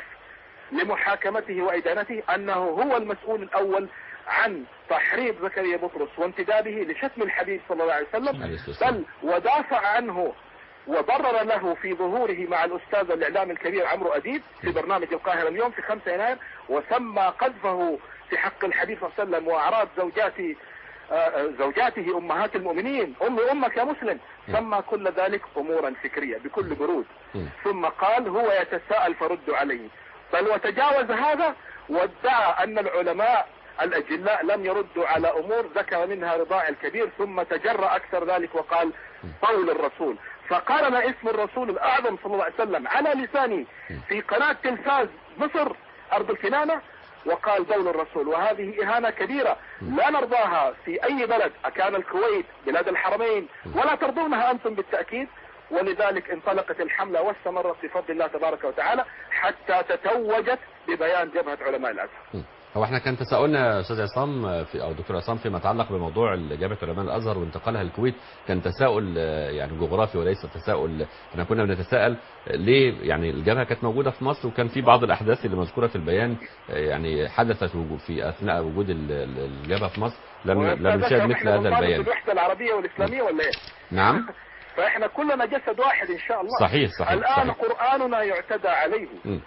لمحاكمته وإدانته أنه هو المسؤول الأول عن تحريض زكريا بطرس وانتدابه لشتم الحبيب صلى الله عليه وسلم عليه الصلاة والسلام. بل ودافع عنه وبرر له في ظهوره مع الأستاذ الإعلام الكبير عمرو أديب في برنامج القاهرة اليوم في 5 يناير وسمى قذفه في حق الحبيب صلى الله عليه وسلم وأعراض زوجاته آه، زوجاته أمهات المؤمنين أمي أمك يا مسلم سمى كل ذلك أمورا فكرية بكل برود م. ثم قال هو يتساءل فرد عليه بل وتجاوز هذا وادعى أن العلماء الأجلاء لم يردوا على أمور ذكر منها رضاع الكبير ثم تجرأ أكثر ذلك وقال قول الرسول فقارن اسم الرسول الأعظم صلى الله عليه وسلم على لسانه في قناة تلفاز مصر أرض الكنانة وقال قول الرسول وهذه إهانة كبيرة لا نرضاها في أي بلد أكان الكويت بلاد الحرمين ولا ترضونها أنتم بالتأكيد ولذلك انطلقت الحملة واستمرت بفضل الله تبارك وتعالى حتى تتوجت ببيان جبهة علماء الأزهر م. هو احنا كان تساؤلنا يا استاذ عصام في او دكتور عصام فيما يتعلق بموضوع جامعه علماء الازهر وانتقالها للكويت كان تساؤل آه، يعني جغرافي وليس تساؤل احنا كنا بنتساءل آه، ليه يعني الجبهه كانت موجوده في مصر وكان في بعض الاحداث اللي مذكوره في البيان آه، يعني حدثت وجو- في اثناء وجود ال- ال- الجبهه في مصر لم لم نشاهد مثل إحنا هذا بنطالب البيان بالوحدة العربية والإسلامية ولا إيه؟ نعم فإحنا كلنا جسد واحد إن شاء الله صحيح صحيح الآن صحيح قرآننا يعتدى عليه م.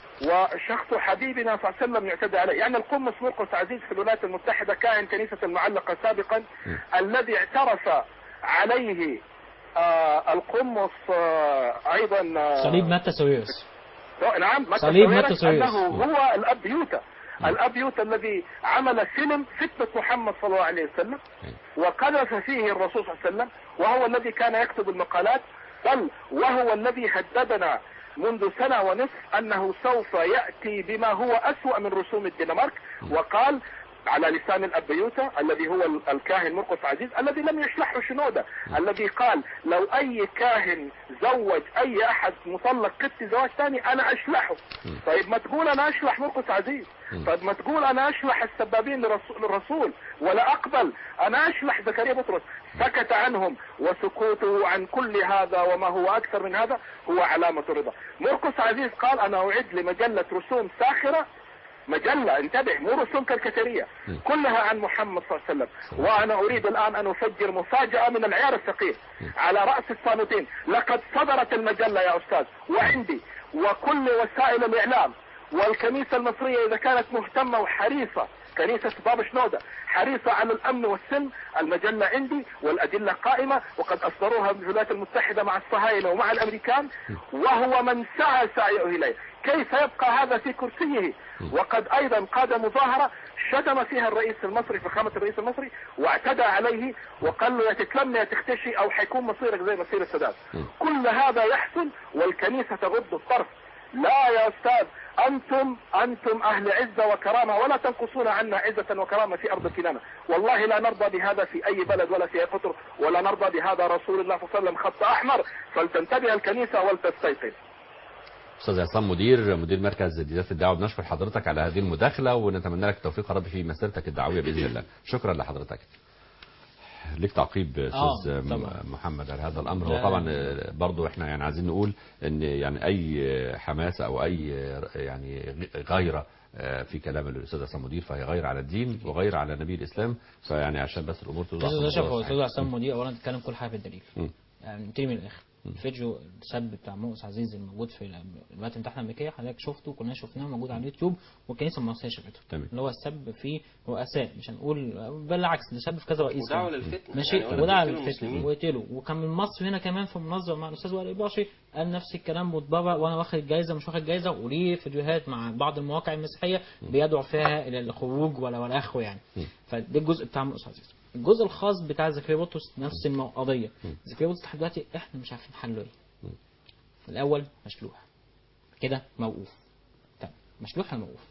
وشخص حبيبنا صلى الله عليه وسلم يعتدى عليه يعني القمص مرقس عزيز في الولايات المتحدة كائن كنيسة المعلقة سابقا الذي اعترف عليه آه القمص آه ايضا آه صليب متى سويرس نعم متى صليب سويرس متى سويرس. انه هو الاب يوتا الاب يوتا الذي عمل فيلم فتنة محمد صلى الله عليه وسلم وقذف فيه الرسول صلى الله عليه وسلم وهو الذي كان يكتب المقالات بل وهو الذي هددنا منذ سنة ونصف أنه سوف يأتي بما هو أسوأ من رسوم الدنمارك وقال على لسان الأبيوتا الذي هو ال- الكاهن مرقس عزيز الذي لم يشلحه شنودة الذي قال لو أي كاهن زوج أي أحد مطلق قط زواج ثاني أنا أشلحه طيب ما تقول أنا أشلح مرقس عزيز طيب ما تقول أنا أشلح السبابين لرسول, للرسول ولا أقبل أنا أشلح زكريا بطرس سكت عنهم وسكوته عن كل هذا وما هو أكثر من هذا هو علامة الرضا مرقس عزيز قال أنا أعد لمجلة رسوم ساخرة مجلة انتبه مو رسوم كاريكاتيرية كلها عن محمد صلى الله عليه وسلم وأنا أريد الآن أن أفجر مفاجأة من العيار الثقيل على رأس الصامتين لقد صدرت المجلة يا أستاذ وعندي وكل وسائل الإعلام والكنيسة المصرية إذا كانت مهتمة وحريصة كنيسة بابا شنودة حريصة على الأمن والسلم المجلة عندي والأدلة قائمة وقد أصدروها بالولايات المتحدة مع الصهاينة ومع الأمريكان وهو من سعى سعيه إليه كيف يبقى هذا في كرسيه وقد أيضا قاد مظاهرة شتم فيها الرئيس المصري فخامة الرئيس المصري واعتدى عليه وقال له يا تتلم يا تختشي أو حيكون مصيرك زي مصير السادات كل هذا يحصل والكنيسة تغض الطرف لا يا أستاذ أنتم أنتم أهل عزة وكرامة ولا تنقصون عنا عزة وكرامة في أرض كنانة والله لا نرضى بهذا في أي بلد ولا في أي قطر ولا نرضى بهذا رسول الله صلى الله عليه وسلم خط أحمر فلتنتبه الكنيسة ولتستيقظ استاذ عصام مدير مدير مركز جديدات الدعوه بنشكر حضرتك على هذه المداخله ونتمنى لك التوفيق يا رب في مسيرتك الدعويه باذن الله شكرا لحضرتك ليك تعقيب استاذ آه، م- طبعا. محمد على هذا الامر لا. هو طبعا آه، برضو احنا يعني عايزين نقول ان يعني اي حماسه او اي آه، يعني غيره آه، في كلام الاستاذ عصام مدير فهي غير على الدين وغير على نبي الاسلام فيعني عشان بس الامور توضح استاذ في اشرف الموضوع واستاذ صحيح. عصام مدير اولا تتكلم كل حاجه بالدليل مم. يعني نبتدي من الاخر الفيديو السب بتاع مؤس عزيز الموجود في الولايات المتحده الامريكيه حضرتك شفته كلنا شفناه موجود على اليوتيوب والكنيسه المصريه شافته تمام. اللي هو السب فيه رؤساء مش هنقول بالعكس ده سب في كذا رئيس ودعوة كمان. للفتنة ماشي يعني ولا ودعا تقتلوا للفتنه المسلمين. وقتله وكان من مصر هنا كمان في منظمه مع الاستاذ وائل الباشي قال نفس الكلام واتبرع وانا واخد جايزه مش واخد جايزه وليه فيديوهات مع بعض المواقع المسيحيه بيدعو فيها الى الخروج ولا ولا اخره يعني فده الجزء بتاع مؤس عزيز الجزء الخاص بتاع زكريا بطرس نفس القضيه زكريا بطرس لحد دلوقتي احنا مش عارفين حله ايه الاول مشلوح كده موقوف طيب مشلوح ولا موقوف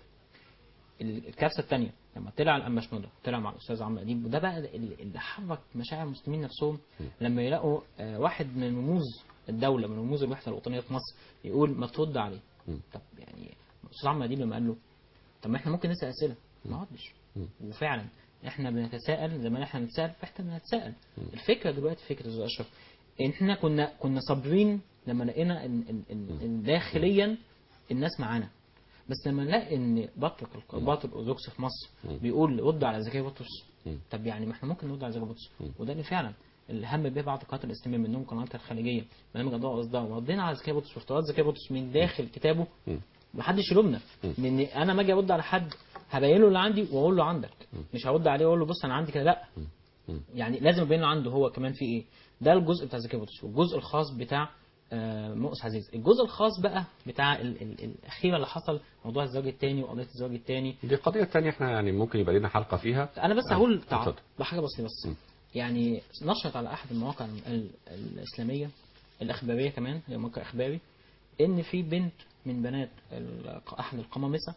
ال- الكارثه الثانيه لما طلع الانبا شنوده طلع مع الاستاذ عمرو اديب وده بقى ال- اللي حرك مشاعر المسلمين نفسهم لما يلاقوا آه، واحد من رموز الدوله من رموز الوحده الوطنيه في مصر يقول ما ترد عليه طب يعني الاستاذ عمرو اديب لما قال له طب ما احنا ممكن نسال اسئله ما ردش وفعلا احنا بنتساءل زي ما احنا بنتساءل فاحنا بنتساءل الفكره دلوقتي فكره استاذ اشرف احنا كنا كنا صابرين لما لقينا ان, إن, إن, إن داخليا الناس معانا بس لما نلاقي ان بطرك الباطل الارثوذكسي في مصر بيقول رد على زكريا بطرس طب يعني ما احنا ممكن نرد على زكريا بطرس وده اللي فعلا اللي هم به بعض القنوات الاسلاميه منهم قنوات الخليجيه برنامج اضواء واصداء وردينا على زكريا بطرس وافتراضات زكريا بطرس من داخل كتابه محدش يلومنا لان انا ما اجي ارد على حد هبين له اللي عندي واقول له عندك مش هرد عليه واقول له بص انا عندي كده لا يعني لازم ابين له عنده هو كمان في ايه ده الجزء بتاع زكريا بطرس والجزء الخاص بتاع آه، مؤس عزيز الجزء الخاص بقى بتاع ال- ال- الاخيره اللي حصل موضوع الزواج الثاني وقضيه الزواج الثاني دي قضيه ثانيه احنا يعني ممكن يبقى لنا حلقه فيها انا بس هقول تع... اتفضل. بحاجه بسيطه بس يعني نشرت على احد المواقع ال- الاسلاميه الاخباريه كمان هي موقع اخباري ان في بنت من بنات ال- احد القمامسه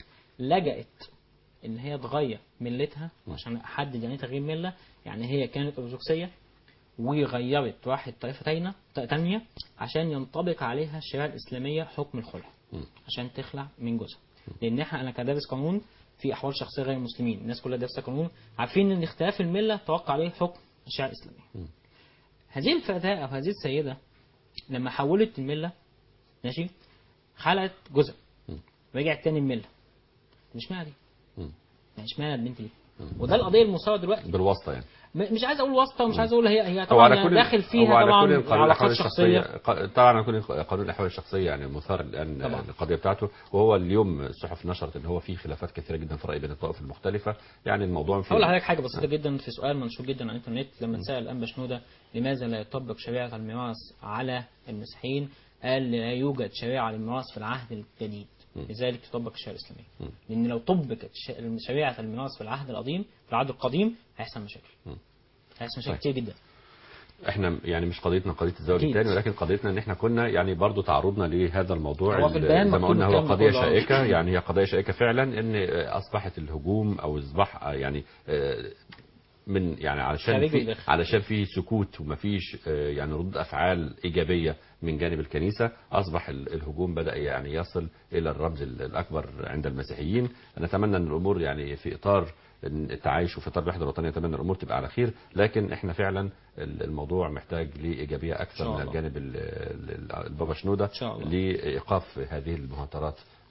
لجأت ان هي تغير ملتها عشان احدد يعني إيه تغيير مله يعني هي كانت ارثوذكسيه وغيرت راحت طائفه تانية تانية عشان ينطبق عليها الشريعه الاسلاميه حكم الخلع عشان تخلع من جوزها لان احنا انا كدارس قانون في احوال شخصيه غير المسلمين الناس كلها دارسه قانون عارفين ان اختلاف المله توقع عليه حكم الشريعه الاسلاميه هذه الفتاه او هذه السيده لما حولت المله ماشي خلعت جوزها رجعت تاني المله مش معنى دي يعني اشمعنى البنت دي وده القضيه المثاره دلوقتي بالواسطه يعني م- مش عايز اقول واسطه ومش عايز اقول هي هي هو طبعا على يعني كل داخل هو فيها على طبعا كل قانون علاقات الأحوال شخصيه ق- طبعا على كل قانون الاحوال الشخصيه يعني مثار الان طبعا. القضيه بتاعته وهو اليوم الصحف نشرت ان هو في خلافات كثيره جدا في الراي بين الطوائف المختلفه يعني الموضوع في هقول لحضرتك حاجه بسيطه جدا في سؤال منشور جدا على الانترنت لما اتسال الانبا شنوده لماذا لا يطبق شريعه الميراث على المسيحيين قال لا يوجد شريعه للميراث في العهد الجديد لذلك تطبق الشريعه الاسلاميه لان لو طبقت ش- شريعه الميراث في العهد القديم في العهد القديم هيحصل مشاكل هيحصل مشاكل طيب. كتير جدا احنا يعني مش قضيتنا قضيه الزواج أكيد. الثاني ولكن قضيتنا ان احنا كنا يعني برضو تعرضنا لهذا الموضوع هو في ال- البيان زي ما مكتوب قلنا هو الكلام ده قضيه كله. شائكه يعني هي قضيه شائكه فعلا ان اصبحت الهجوم او اصبح يعني آه، من يعني علشان خارجي في وداخلي. علشان في سكوت ومفيش آه، يعني ردود افعال ايجابيه من جانب الكنيسه اصبح ال- الهجوم بدا يعني يصل الى الرمز ال- الاكبر عند المسيحيين نتمنى ان الامور يعني في اطار التعايش وفي اطار الوحده الوطنيه نتمنى الامور تبقى على خير لكن احنا فعلا ال- الموضوع محتاج لايجابيه إن اكثر شاء من الله. الجانب ال- ال- البابا شنوده إن شاء الله. لايقاف هذه المهاترات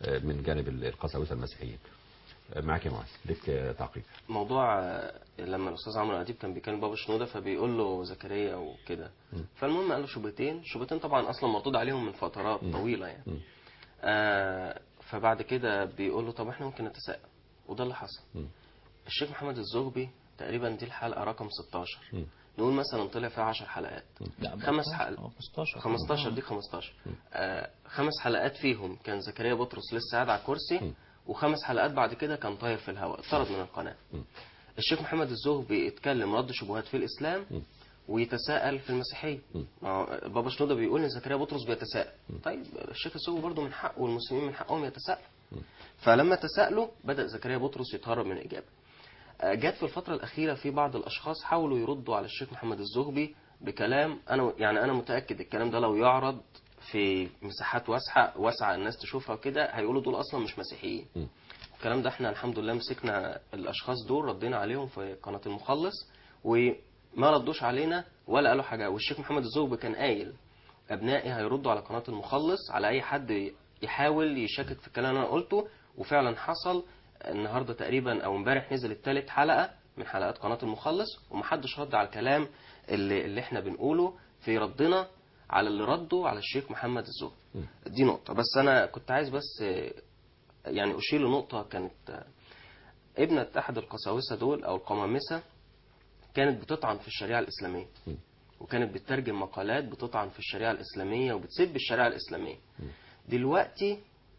آه، من جانب القساوسه المسيحيين آه، معاك يا معاذ ليك آه، تعقيب موضوع آه، لما الاستاذ عمرو اديب كان بيكلم بابا شنوده فبيقول له زكريا وكده فالمهم قال له شبهتين شبهتين طبعا اصلا مردود عليهم من فترات طويله يعني مم. آه فبعد كده بيقول له طب احنا ممكن نتساءل وده اللي حصل مم. الشيخ محمد الزغبي تقريبا دي الحلقه رقم 16 مم. نقول مثلا طلع فيها 10 حلقات لا خمس حلقات 15 15 دي 15 آه خمس حلقات فيهم كان زكريا بطرس لسه قاعد على الكرسي وخمس حلقات بعد كده كان طاير في الهواء اتطرد من القناه الشيخ محمد الزهبي اتكلم رد شبهات في الاسلام ويتساءل في المسيحيه ما هو بابا شنوده بيقول ان زكريا بطرس بيتساءل طيب الشيخ الزهبي برضه من حقه والمسلمين من حقهم يتساءلوا فلما تساءلوا بدا زكريا بطرس يتهرب من الاجابه آه، جت في الفترة الأخيرة في بعض الأشخاص حاولوا يردوا على الشيخ محمد الزغبي بكلام أنا يعني أنا متأكد الكلام ده لو يعرض في مساحات واسعة واسعة الناس تشوفها وكده هيقولوا دول أصلا مش مسيحيين. م. الكلام ده احنا الحمد لله مسكنا الأشخاص دول ردينا عليهم في قناة المخلص وما ردوش علينا ولا قالوا حاجة والشيخ محمد الزغبي كان قايل أبنائي هيردوا على قناة المخلص على أي حد يحاول يشكك في الكلام اللي أنا قلته وفعلا حصل النهارده تقريبا او امبارح نزلت ثالث حلقه من حلقات قناه المخلص ومحدش رد على الكلام اللي, اللي احنا بنقوله في ردنا على اللي ردوا على الشيخ محمد الزهري دي نقطه بس انا كنت عايز بس آه، يعني اشير لنقطه كانت آه، ابنه احد القساوسه دول او القمامسه كانت بتطعن في الشريعه الاسلاميه وكانت بتترجم مقالات بتطعن في الشريعه الاسلاميه وبتسب الشريعه الاسلاميه دلوقتي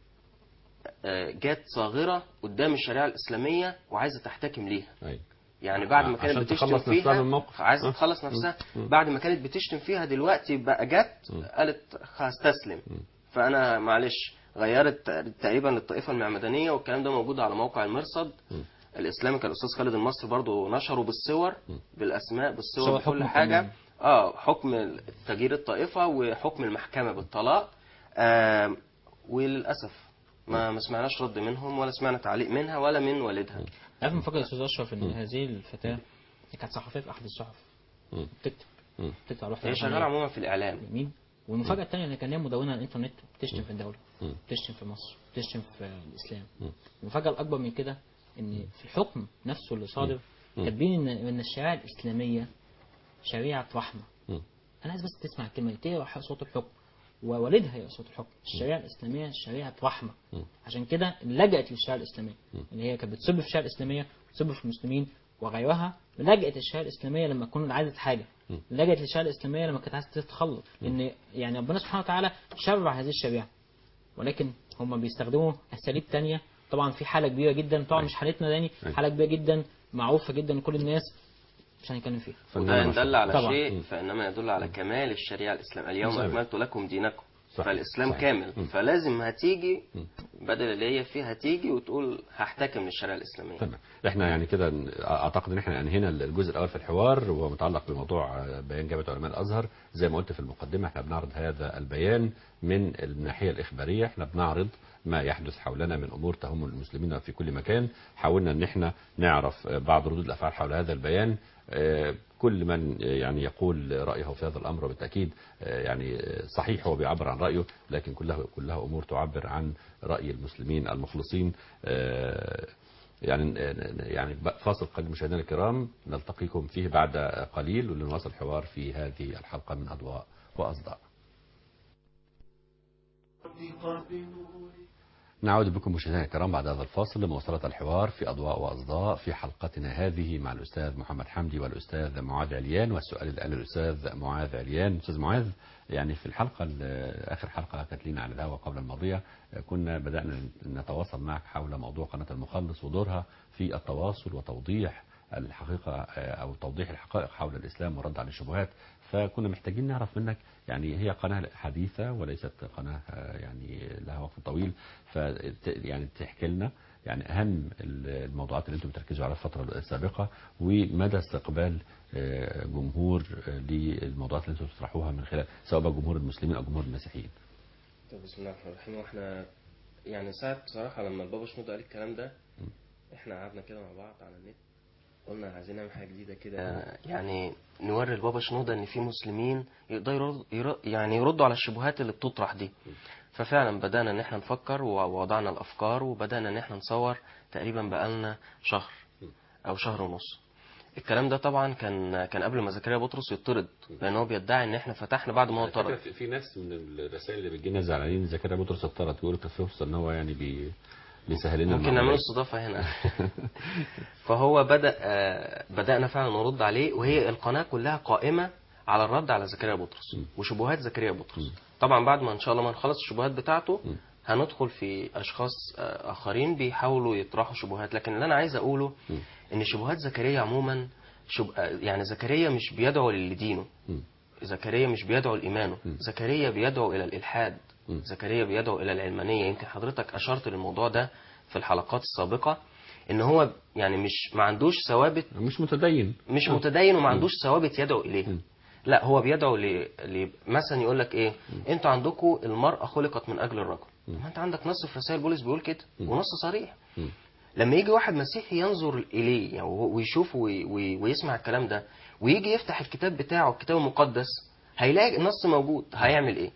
آه، جت صاغره قدام الشريعه الاسلاميه وعايزه تحتكم ليها أيوة. يعني بعد ما كانت عشان بتشتم تخلص نفسها فيها من الموقف. عايزه أه. تخلص نفسها بعد ما كانت بتشتم فيها دلوقتي بقى جت قالت هستسلم فانا معلش غيرت تقريبا الطائفه المعمدانيه والكلام ده موجود على موقع المرصد الاسلامي كان الاستاذ خالد المصري برضو نشره بالصور بالاسماء بالصور صور بكل حكم حاجه كمان. اه حكم تغيير الطائفه وحكم المحكمه بالطلاق آه وللاسف ما ما سمعناش رد منهم ولا سمعنا تعليق منها ولا من والدها عارف مفاجأة يا أستاذ أشرف إن هذه الفتاة هي كانت صحفية في أحد الصحف مم. بتكتب مم. بتكتب على هي وحدة شغاله رقمية. عموما في الاعلام جميل والمفاجأة الثانية إن كان هي مدونة على الإنترنت بتشتم في الدولة مم. بتشتم في مصر بتشتم في الإسلام المفاجأة الأكبر من كده إن في الحكم نفسه اللي صادر كاتبين إن إن الشريعة الإسلامية شريعة رحمة مم. أنا عايز بس تسمع الكلمة دي تقرا صوت الحكم ووالدها يقرا صوت الحكم الشريعة الإسلامية شريعة رحمة عشان كده لجأت للشريعة الإسلامية اللي هي كانت بتسب في الشريعة الإسلامية وتسب في المسلمين وغيرها لجأت للشريعة الإسلامية لما تكون عايزة حاجة لجأت للشريعة الإسلامية لما كانت عايزة تتخلص لأن يعني ربنا سبحانه وتعالى شرع هذه الشريعة ولكن هم بيستخدموا اساليب تانية طبعا في حاله كبيره جدا طبعا مش حالتنا تاني أيوة. حاله كبيره جدا معروفه جدا لكل الناس مش هنتكلم فيها وده إن دل على طبعا. شيء فإنما يدل على كمال الشريعة الإسلامية اليوم صحيح. أكملت لكم دينكم صحيح. فالإسلام صحيح. كامل مم. فلازم هتيجي بدل اللي هي فيه هتيجي وتقول هحتكم للشريعة الإسلامية تمام احنا يعني كده ن- اعتقد ان احنا انهينا الجزء الاول في الحوار وهو متعلق بموضوع آه، بيان جامعه علماء الازهر زي ما قلت في المقدمه احنا بنعرض هذا البيان من الناحيه الاخباريه احنا بنعرض ما يحدث حولنا من امور تهم المسلمين في كل مكان حاولنا ان احنا نعرف آه، بعض ردود الافعال حول هذا البيان آه، كل من آه، يعني يقول رايه في هذا الامر بالتاكيد آه، يعني آه، صحيح هو بيعبر عن رايه لكن كلها كلها امور تعبر عن راي المسلمين المخلصين آه، يعني يعني فاصل قليل مشاهدينا الكرام نلتقيكم فيه بعد قليل ولنواصل الحوار في هذه الحلقة من أضواء وأصداء نعود بكم مشاهدينا الكرام بعد هذا الفاصل لمواصلة الحوار في أضواء وأصداء في حلقتنا هذه مع الأستاذ محمد حمدي والأستاذ معاذ عليان والسؤال الآن للأستاذ معاذ عليان أستاذ معاذ يعني في الحلقة ال- آخر حلقة كانت لنا على الهواء قبل الماضية كنا بدأنا نتواصل معك حول موضوع قناة المخلص ودورها في التواصل وتوضيح الحقيقة أو توضيح الحقائق حول الإسلام والرد على الشبهات فكنا محتاجين نعرف منك يعني هي قناة حديثة وليست قناة آه، يعني لها وقت طويل ف يعني تحكي لنا يعني أهم الموضوعات اللي أنتم بتركزوا عليها الفترة السابقة ومدى استقبال آه، جمهور آه، للموضوعات اللي أنتم بتطرحوها من خلال سواء بقى جمهور المسلمين أو جمهور المسيحيين. طب بسم الله الرحمن الرحيم واحنا يعني ساعة بصراحة لما البابا شنودة قال الكلام ده احنا قعدنا كده مع بعض على النت قلنا عايزين نعمل حاجة جديدة كده يعني نوري البابا شنودة ان في مسلمين يقدروا يرد ير- يعني يردوا على الشبهات اللي بتطرح دي ففعلا بدأنا ان احنا نفكر ووضعنا الافكار وبدأنا ان احنا نصور تقريبا بقالنا شهر او شهر ونص الكلام ده طبعا كان كان قبل ما زكريا بطرس يطرد لان هو بيدعي ان احنا فتحنا بعد ما هو على فكرة طرد في في ناس من الرسائل اللي بتجينا زعلانين زكريا بطرس اتطرد بيقولوا كان في فرصه ان هو يعني بي بيسهل لنا ممكن المعاملة. نعمله استضافة هنا فهو بدأ آه، بدأنا فعلا نرد عليه وهي القناة كلها قائمة على الرد على زكريا بطرس وشبهات زكريا بطرس طبعا بعد ما ان شاء الله ما نخلص الشبهات بتاعته هندخل في اشخاص آه، اخرين بيحاولوا يطرحوا شبهات لكن اللي انا عايز اقوله ان شبهات زكريا عموما شب... آه، يعني زكريا مش بيدعو لدينه زكريا مش بيدعو لإيمانه زكريا بيدعو إلى الإلحاد زكريا بيدعو إلى العلمانية يمكن حضرتك أشرت للموضوع ده في الحلقات السابقة إن هو يعني مش ما عندوش ثوابت مش متدين مش متدين وما عندوش ثوابت يدعو إليه لا هو بيدعو ل... ل... مثلا يقول لك ايه انتوا عندكم المرأة خلقت من اجل الرجل ما انت عندك نص في رسائل بولس بيقول كده ونص صريح لما يجي واحد مسيحي ينظر اليه يعني وهو- ويشوف وي- وي- ويسمع الكلام ده ويجي يفتح الكتاب بتاعه الكتاب المقدس هيلاقي النص موجود هيعمل ايه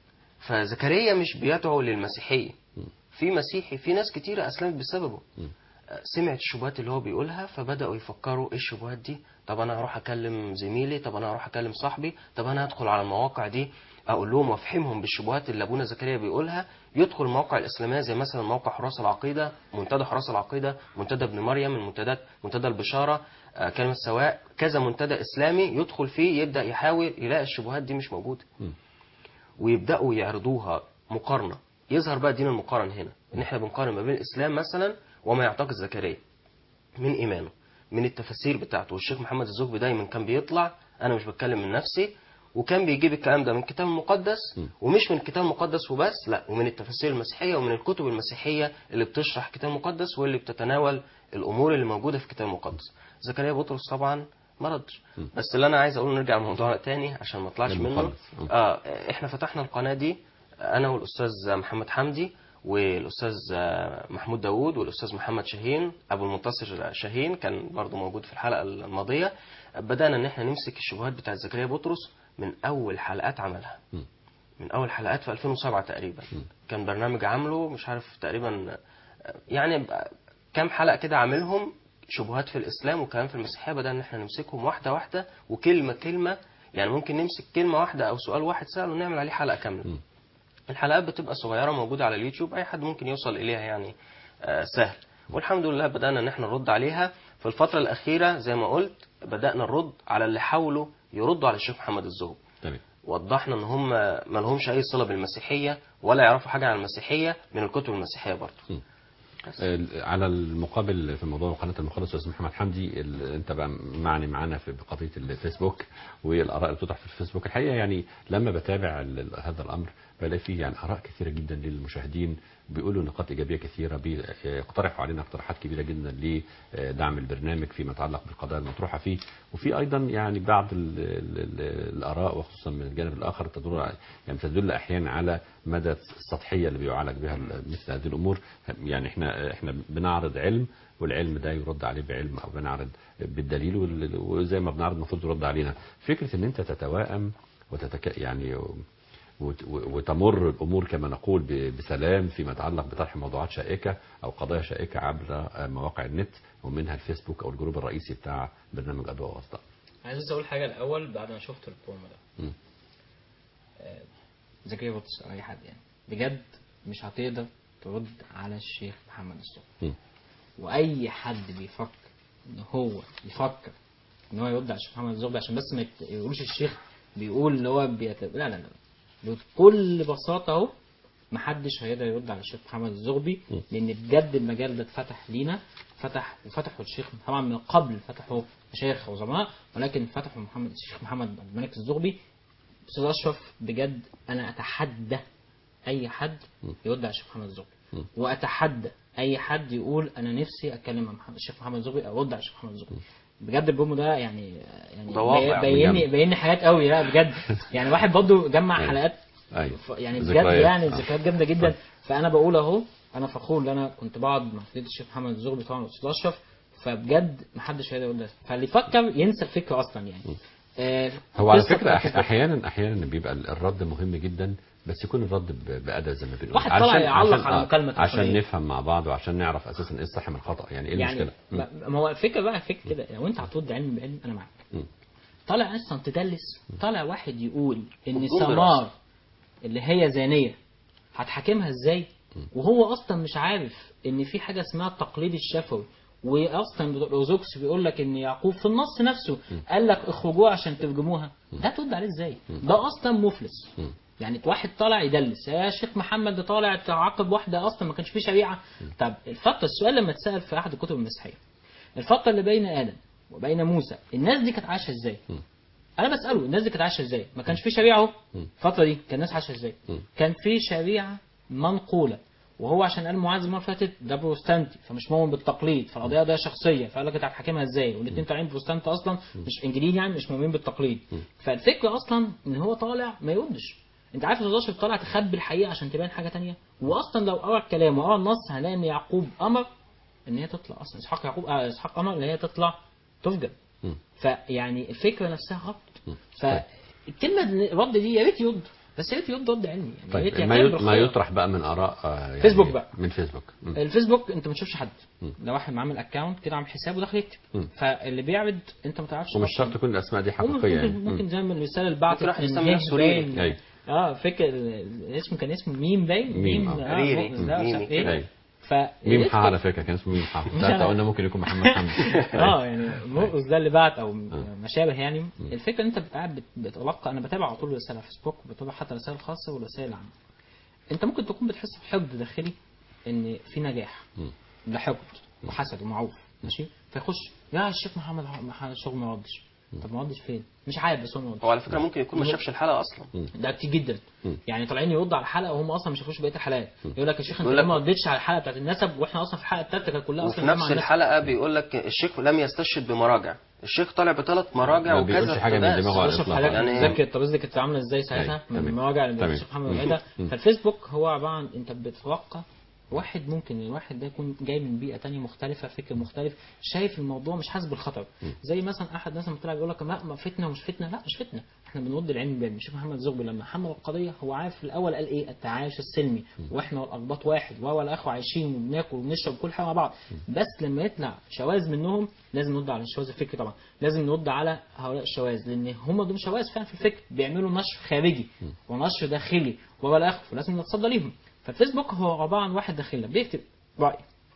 فزكريا مش بيدعو للمسيحية في مسيحي في ناس كتيرة أسلمت بسببه سمعت الشبهات اللي هو بيقولها فبدأوا يفكروا ايه الشبهات دي طب انا هروح اكلم زميلي طب انا هروح اكلم صاحبي طب انا هدخل على المواقع دي اقول لهم وافهمهم بالشبهات اللي ابونا زكريا بيقولها يدخل المواقع الاسلاميه زي مثلا موقع حراس العقيده منتدى حراس العقيده منتدى ابن مريم من منتدى منتدى البشاره آه، كلمه سواء كذا منتدى اسلامي يدخل فيه يبدا يحاول يلاقي الشبهات دي مش موجوده ويبداوا يعرضوها مقارنه يظهر بقى دين المقارن هنا ان احنا بنقارن ما بين الاسلام مثلا وما يعتقد زكريا من ايمانه من التفاسير بتاعته والشيخ محمد الزغبي دايما كان بيطلع انا مش بتكلم من نفسي وكان بيجيب الكلام ده من الكتاب المقدس ومش من الكتاب المقدس وبس لا ومن التفاسير المسيحيه ومن الكتب المسيحيه اللي بتشرح الكتاب المقدس واللي بتتناول الامور اللي موجوده في الكتاب المقدس زكريا بطرس طبعا ما ردش بس اللي انا عايز اقوله نرجع لموضوعنا تاني عشان ما اطلعش منه المخلص. اه احنا فتحنا القناه دي انا والاستاذ محمد حمدي والاستاذ محمود داوود والاستاذ محمد شاهين ابو المنتصر شاهين كان برضو موجود في الحلقه الماضيه بدانا ان احنا نمسك الشبهات بتاعت زكريا بطرس من اول حلقات عملها من اول حلقات في 2007 تقريبا كان برنامج عامله مش عارف تقريبا يعني كام حلقه كده عاملهم شبهات في الاسلام وكلام في المسيحيه بدانا ان احنا نمسكهم واحده واحده وكلمه كلمه يعني ممكن نمسك كلمه واحده او سؤال واحد سأل ونعمل عليه حلقه كامله الحلقات بتبقى صغيره موجوده على اليوتيوب اي حد ممكن يوصل اليها يعني آه، سهل والحمد لله بدانا ان احنا نرد عليها في الفتره الاخيره زي ما قلت بدانا نرد على اللي حاولوا يردوا على الشيخ محمد الزهري تمام وضحنا ان هم ما لهمش اي صله بالمسيحيه ولا يعرفوا حاجه عن المسيحيه من الكتب المسيحيه برضه آه، على المقابل في موضوع قناه المخلص استاذ محمد حمدي ال- انت بقى معني معانا في قضيه الفيسبوك والاراء اللي بتطرح في الفيسبوك الحقيقه يعني لما بتابع ال- هذا الامر بلاقي فيه يعني اراء كثيره جدا للمشاهدين بيقولوا نقاط ايجابيه كثيره بيقترحوا علينا اقتراحات كبيره جدا لدعم البرنامج فيما يتعلق بالقضايا المطروحه فيه وفي ايضا يعني بعض ال ال ال الاراء وخصوصا من الجانب الاخر تدل يعني تدل احيانا على مدى السطحيه اللي بيعالج بها مثل هذه الامور يعني احنا احنا بنعرض علم والعلم ده يرد عليه بعلم او بنعرض بالدليل وال- وزي ما بنعرض المفروض يرد علينا فكره ان انت تتوائم وتتك يعني وت- وتمر الامور كما نقول ب- بسلام فيما يتعلق بطرح موضوعات شائكه او قضايا شائكه عبر مواقع النت ومنها الفيسبوك او الجروب الرئيسي بتاع برنامج اضواء واصداء. عايز بس اقول حاجه الاول بعد ما شفت البرومو ده مم. آه، زكريا بطرس او اي حد يعني بجد مش هتقدر ترد على الشيخ محمد الصبحي مم. واي حد بيفكر ان هو يفكر ان هو يرد على الشيخ محمد الزغبي عشان بس ما يت- يقولوش الشيخ بيقول ان هو بيت... لا لا لا بكل بساطه اهو محدش هيقدر يرد على الشيخ محمد الزغبي لان بجد المجال ده اتفتح لينا فتح وفتحوا الشيخ طبعا من قبل فتحوا مشايخ عظماء ولكن فتحوا محمد الشيخ محمد عبد الملك الزغبي استاذ اشرف بجد انا اتحدى اي حد يرد على الشيخ محمد الزغبي واتحدى اي حد يقول انا نفسي اتكلم مع محمد الشيخ محمد الزغبي او ارد على الشيخ محمد الزغبي بجد البوم ده يعني يعني ده واقع بين بجد. بين حاجات قوي لا بجد يعني واحد برضه جمع حلقات ايوه ف- يعني بجد ذكريات. يعني آه. ذكريات جامده جدا فانا بقول اهو انا فخور ان انا كنت بقعد مع فضيله الشيخ محمد الزغبي طبعا والاستاذ اشرف فبجد محدش هيقدر يقول ده فاللي يفكر ينسى الفكره اصلا يعني آه، هو على قصة فكره بتاعت أح- احيانا احيانا بيبقى ال- الرد مهم جدا بس يكون الرد ب- بأدب زي ما بنقول واحد طلع يعلق عشان على آه، مكالمة عشان تليفونية. نفهم مع بعض وعشان نعرف اساسا ايه الصح من الخطا يعني ايه يعني المشكله مم. ما ما هو الفكره بقى فكره كده لو انت هترد علم بعلم انا معاك مم. طالع اصلا تدلس طالع واحد يقول ان والجملة سمار اللي هي زانيه هتحاكمها ازاي وهو اصلا مش عارف ان في حاجه اسمها التقليد الشفوي واصلا الاوزوكس بيقول لك ان يعقوب في النص نفسه قال لك اخرجوها عشان ترجموها ده ترد عليه ازاي ده اصلا مفلس مم. يعني واحد طالع يدلس يا شيخ محمد ده طالع تعاقب واحده اصلا ما كانش فيه شريعه طب الفتره السؤال لما اتسال في احد الكتب المسيحيه الفتره اللي بين ادم وبين موسى الناس دي كانت عايشه ازاي انا بساله الناس دي كانت عايشه ازاي ما كانش في شريعه اهو الفتره دي كان الناس عايشه ازاي مم. كان في شريعه منقوله وهو عشان قال معاذ المره اللي فاتت ده بروستانتي فمش مؤمن بالتقليد فالقضيه ده شخصيه فقال لك انت هتحاكمها ازاي والاثنين طالعين بروستانت اصلا مش انجيليين يعني مش مؤمنين بالتقليد فالفكره اصلا ان هو طالع ما يردش انت عارف الرشد طالع تخبي الحقيقه عشان تبان حاجه تانية واصلا لو قرا الكلام وقرا النص هنلاقي ان يعقوب امر ان هي تطلع اصلا اسحاق يعقوب آه اسحاق امر ان هي تطلع تفجر مم. فيعني الفكره نفسها غلط مم. فالكلمه رد دي يا ريت يرد بس يا ريت يرد رد علمي يعني يا ريت طيب ما, يعترف يط- ما بالخير. يطرح بقى من اراء آه، يعني فيسبوك بقى. من فيسبوك مم. الفيسبوك انت ما تشوفش حد مم. ده واحد عامل اكونت كده عامل حساب وداخل يكتب مم. فاللي بيعرض انت ما تعرفش ومش أصلاً. شرط تكون الاسماء دي ممكن حقيقيه يعني ممكن, ممكن مم. زي ما الرساله اللي بعتت ممكن واحد يسمي إن نفسه هي ريري. باين- أيوة. اه فكر الاسم كان اسمه ميم باين ميم، آه. ريري. مؤمن ده، مش ميمي. عارف ايه أيوة. ف ميم حا على فكره كان اسمه ميم حا مش حتى أنا. قلنا ممكن يكون محمد حمدي اه يعني مرقص ده اللي بعت او ما شابه يعني الفكره ان انت قاعد بت- بتلقى انا بتابع على طول رسائل على فيسبوك وبتابع حتى رسائل خاصه ورسائل العامه انت ممكن تكون بتحس بحقد داخلي ان في نجاح مم. ده حقد وحسد ومعروف ماشي فيخش يا الشيخ محمد محمد شغل ما ردش طب ما ردش فين مش عارف بس هو ما ردش هو على فكره ممكن يكون ما شافش الحلقه اصلا ده كتير جدا مم. يعني طالعين يردوا على الحلقه وهم اصلا ما شافوش بقيه الحلقات يقول لك يا شيخ انت يقول ليه لك- ما ردتش على الحلقه بتاعت النسب واحنا اصلا في الحلقه الثالثه كانت كلها وفي اصلا كلام نفس عن النسب. الحلقه بيقول لك الشيخ لم يستشهد بمراجع الشيخ طالع بثلاث مراجع ما وكذا بيقولش حاجة من اقتباس. دماغه على بشوف الإطلاق. حضرتك يعني- يعني ذاكر الطريقه دي كانت عامله ازاي ساعتها أيوة. من تمام. المواجع اللي تمام. الشيخ محمد مم. وعيده مم. فالفيسبوك هو عباره عن انت بتتوقع واحد ممكن الواحد ده يكون جاي من بيئه تانية مختلفه فكر مختلف شايف الموضوع مش حاسس بالخطر زي مثلا احد مثلا طلع بيقول لك لا ما فتنه ومش فتنه لا مش فتنه احنا بنرد العلم بالعلم الشيخ محمد زغبي لما حمل القضيه هو عارف في الاول قال ايه التعايش السلمي واحنا والاقباط واحد وهو الاخ عايشين وبناكل وبنشرب كل حاجه مع بعض بس لما يطلع شواذ منهم لازم نرد على الشواذ الفكري طبعا لازم نرد على هؤلاء الشواذ لان هم دول شواذ فعلا في الفكر بيعملوا نشر خارجي ونشر داخلي وهو الاخ ولازم نتصدى ليهم فالفيسبوك هو عباره عن واحد داخلنا بيكتب راي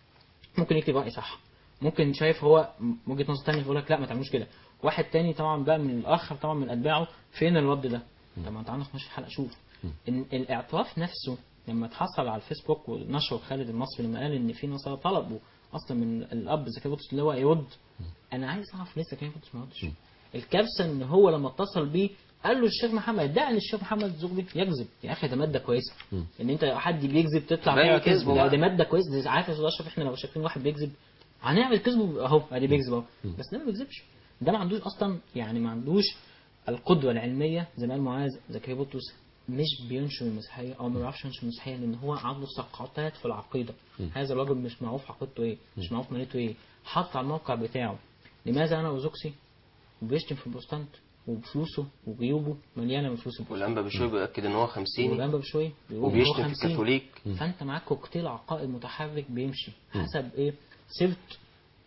ممكن يكتب راي صح ممكن شايف هو م- وجهه نظر تانية يقول لك لا ما تعملوش كده واحد تاني طبعا بقى من الاخر طبعا من اتباعه فين الرد ده طب ما انت عندك نشر الحلقه شوف إن الاعتراف نفسه لما اتحصل على الفيسبوك ونشره خالد المصري لما قال ان في نصارى طلبوا اصلا من الاب زكي بطرس اللي هو يرد انا عايز اعرف ليه زكي بطرس ما ردش الكارثه ان هو لما اتصل بيه قال له الشيخ محمد ادعى ان الشيخ محمد زغبي يكذب يا اخي ده ماده كويسه ان انت حد بيكذب تطلع باين فيها كذبه كذب ده, بقى. ده ماده كويسه دي عارف يا استاذ اشرف احنا لو شايفين واحد بيكذب هنعمل كذب اهو ادي بيكذب اهو بس ده ما بيكذبش ده ما عندوش اصلا يعني ما عندوش القدوه العلميه زي ما قال معاذ زكريا بطرس مش بينشر المسيحيه او ما بيعرفش ينشر المسيحيه لان هو عنده سقطات في العقيده هذا الراجل مش معروف عقيدته ايه مش معروف ملته ايه حط على الموقع بتاعه لماذا انا وزوكسي وبيشتم في البوستانت وبفلوسه وجيوبه مليانه من فلوس البوستانت والانبا بشوي بيأكد ان هو 50 والجنب بشويه بيقول هو وبيشتم في 50. الكاثوليك فانت معاك كوكتيل عقائد متحرك بيمشي حسب ايه سبت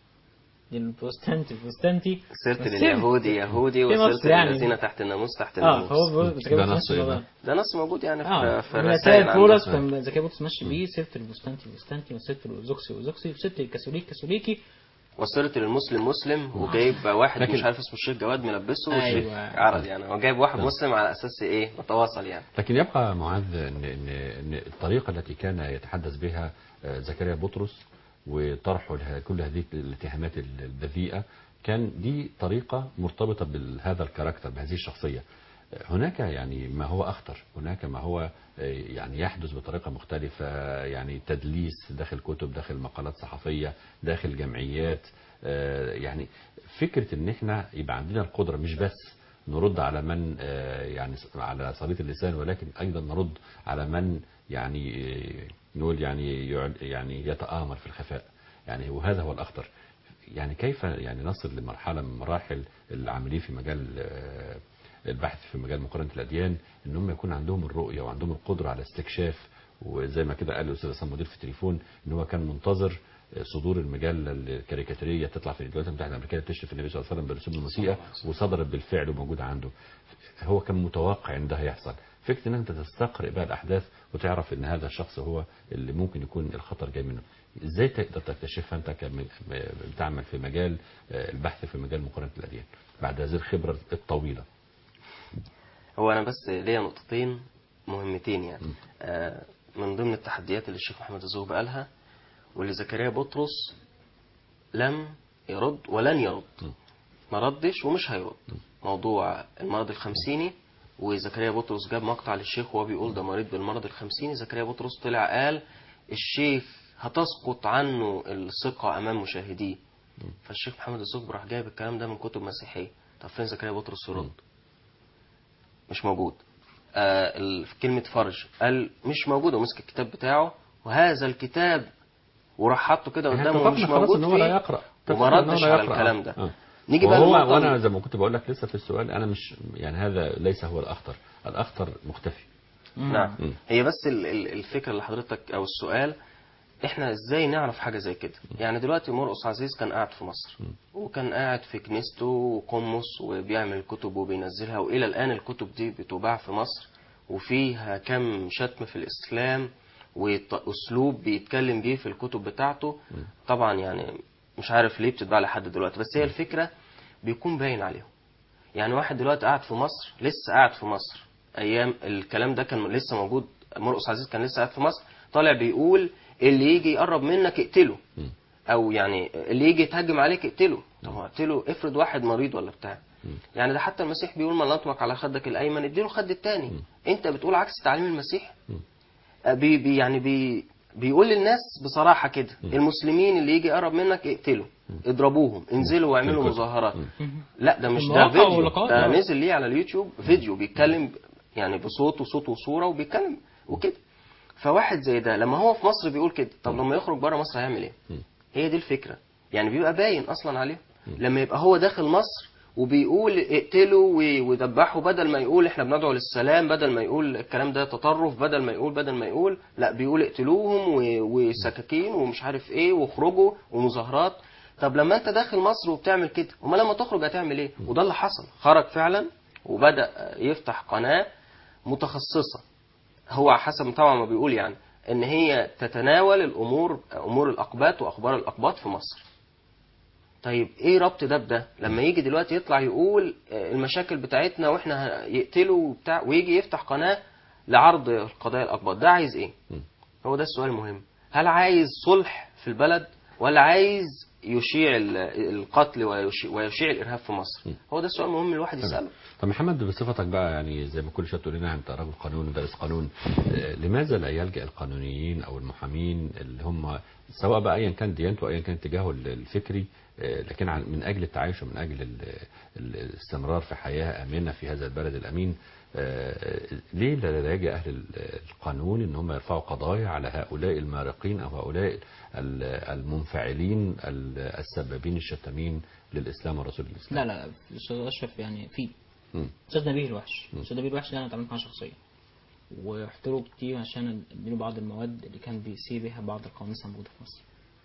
للبروستانتي البروستانتي سرت والسبت. لليهودي يهودي في نص وسرت يعني. للذين تحت الناموس تحت اه الناموس فهو بيقول زكي ده بطرس نص ماشي إيه بالموضوع ده؟ ده. ده نص موجود يعني اه في, في من الرسائل رسائل بولس عندنا. كان زكي بطرس ماشي بيه سبت البروستانتي البروستانتي وسبت الزوكسي وزوكسي وسبت الكاثوليك كاثوليكي وصلت للمسلم مسلم وجايب واحد لكن- مش عارف اسمه الشيخ جواد ملبسه أيوة. والشيخ عرض يعني هو جايب واحد مسلم على اساس ايه متواصل يعني لكن يبقى معاذ ان ان ان الطريقه التي كان يتحدث بها آه، زكريا بطرس وطرحه له- كل هذه الاتهامات البذيئه كان دي طريقه مرتبطه بهذا الكاركتر بهذه الشخصيه آه، هناك يعني ما هو اخطر هناك ما هو آه، يعني يحدث بطريقه مختلفه يعني تدليس داخل كتب داخل مقالات صحفيه داخل جمعيات آه، يعني فكره ان احنا يبقى عندنا القدره مش بس نرد على من آه، يعني على صليط اللسان ولكن ايضا نرد على من يعني آه، نقول يعني يع- يعني يتآمر في الخفاء يعني وهذا هو الاخطر يعني كيف يعني نصل لمرحله من مراحل العاملين في مجال آه، البحث في مجال مقارنه الاديان ان هم يكون عندهم الرؤيه وعندهم القدره على استكشاف وزي ما كده قال الاستاذ عصام مدير في التليفون ان هو كان منتظر صدور المجله الكاريكاتيريه تطلع في الولايات المتحده الامريكيه تشرف النبي صلى الله عليه وسلم برسوم الموسيقى وصدرت بالفعل وموجوده عنده هو كان متوقع ان ده هيحصل فكره ان انت تستقرئ بقى الاحداث وتعرف ان هذا الشخص هو اللي ممكن يكون الخطر جاي منه ازاي تقدر تكتشفها انت كم- بتعمل في مجال آه، البحث في مجال مقارنه الاديان بعد هذه الخبره الطويله هو انا بس ليا نقطتين مهمتين يعني آه من ضمن التحديات اللي الشيخ محمد الزهبي قالها واللي زكريا بطرس لم يرد ولن يرد ما ردش ومش هيرد موضوع المرض الخمسيني وزكريا بطرس جاب مقطع للشيخ وهو بيقول ده مريض بالمرض الخمسيني زكريا بطرس طلع قال الشيخ هتسقط عنه الثقة أمام مشاهديه فالشيخ محمد الزهبي راح جايب الكلام ده من كتب مسيحية طب فين زكريا بطرس يرد مش موجود آه ال- في كلمة فرج قال مش موجود ومسك الكتاب بتاعه وهذا الكتاب وراح حاطه كده يعني قدامه اتفقنا مش خلاص موجود ان هو لا فيه يقرا وما اتفقنا إن هو ردش لا على يقرأ. الكلام ده آه. نيجي بقى وهو للنقطة وانا ال- زي ما كنت بقول لك لسه في السؤال انا مش يعني هذا ليس هو الاخطر الاخطر مختفي نعم مم. هي بس ال- ال- الفكرة اللي حضرتك أو السؤال احنا ازاي نعرف حاجة زي كده يعني دلوقتي مرقس عزيز كان قاعد في مصر وكان قاعد في كنيسته وقمص وبيعمل كتب وبينزلها والى الان الكتب دي بتباع في مصر وفيها كم شتم في الاسلام واسلوب بيتكلم بيه في الكتب بتاعته طبعا يعني مش عارف ليه بتتباع لحد دلوقتي بس هي الفكرة بيكون باين عليهم يعني واحد دلوقتي قاعد في مصر لسه قاعد في مصر ايام الكلام ده كان لسه موجود مرقس عزيز كان لسه قاعد في مصر طالع بيقول اللي يجي يقرب منك اقتله او يعني اللي يجي يتهجم عليك اقتله طب هو اقتله افرض واحد مريض ولا بتاع يعني ده حتى المسيح بيقول من لطمك على خدك الايمن اديله الخد التاني انت بتقول عكس تعليم المسيح آه، بي بي يعني بي بيقول للناس بصراحه كده المسلمين اللي يجي يقرب منك اقتله اضربوهم انزلوا واعملوا الكتب. مظاهرات لا ده مش ده المواقع فيديو واللقاءات ده آه. نزل ليه على اليوتيوب فيديو بيتكلم يعني بصوت وصوت وصوره وبيتكلم وكده فواحد زي ده لما هو في مصر بيقول كده طب لما يخرج بره مصر هيعمل ايه هي دي الفكره يعني بيبقى باين اصلا عليه لما يبقى هو داخل مصر وبيقول اقتلوا و- وذبحوا بدل ما يقول احنا بندعو للسلام بدل ما يقول الكلام ده تطرف بدل ما يقول بدل ما يقول لا بيقول اقتلوهم و- وسكاكين ومش عارف ايه واخرجوا ومظاهرات طب لما انت داخل مصر وبتعمل كده امال لما تخرج هتعمل ايه وده اللي حصل خرج فعلا وبدا يفتح قناه متخصصه هو حسب طبعا ما بيقول يعني ان هي تتناول الامور امور الاقباط واخبار الاقباط في مصر طيب ايه ربط ده بده لما يجي دلوقتي يطلع يقول آه، المشاكل بتاعتنا واحنا ه- يقتلوا وبتاع ويجي يفتح قناه لعرض قضايا الاقباط ده عايز ايه هو ده السؤال المهم هل عايز صلح في البلد ولا عايز يشيع ال- القتل ويشيع, ويشيع الارهاب في مصر هو ده السؤال المهم الواحد يساله طب محمد بصفتك بقى يعني زي ما كل شويه تقول لنا انت راجل قانون ودارس قانون آه، لماذا لا يلجا القانونيين او المحامين اللي هم سواء بقى ايا كان ديانته ايا كان اتجاهه الفكري آه، لكن عن- من اجل التعايش ومن اجل ال- ال- الاستمرار في حياه امنه في هذا البلد الامين آه، ليه لا يلجا اهل ال- القانون ان هم يرفعوا قضايا على هؤلاء المارقين او هؤلاء ال- المنفعلين ال- السبابين الشتامين للاسلام ورسول الاسلام لا لا لا استاذ اشرف يعني في مم. استاذ نبيل الوحش استاذ نبيل الوحش ده انا اتعاملت معاه شخصيا ورحت له كتير عشان اديله بعض المواد اللي كان بيسير بيها بعض القوانين الموجوده في مصر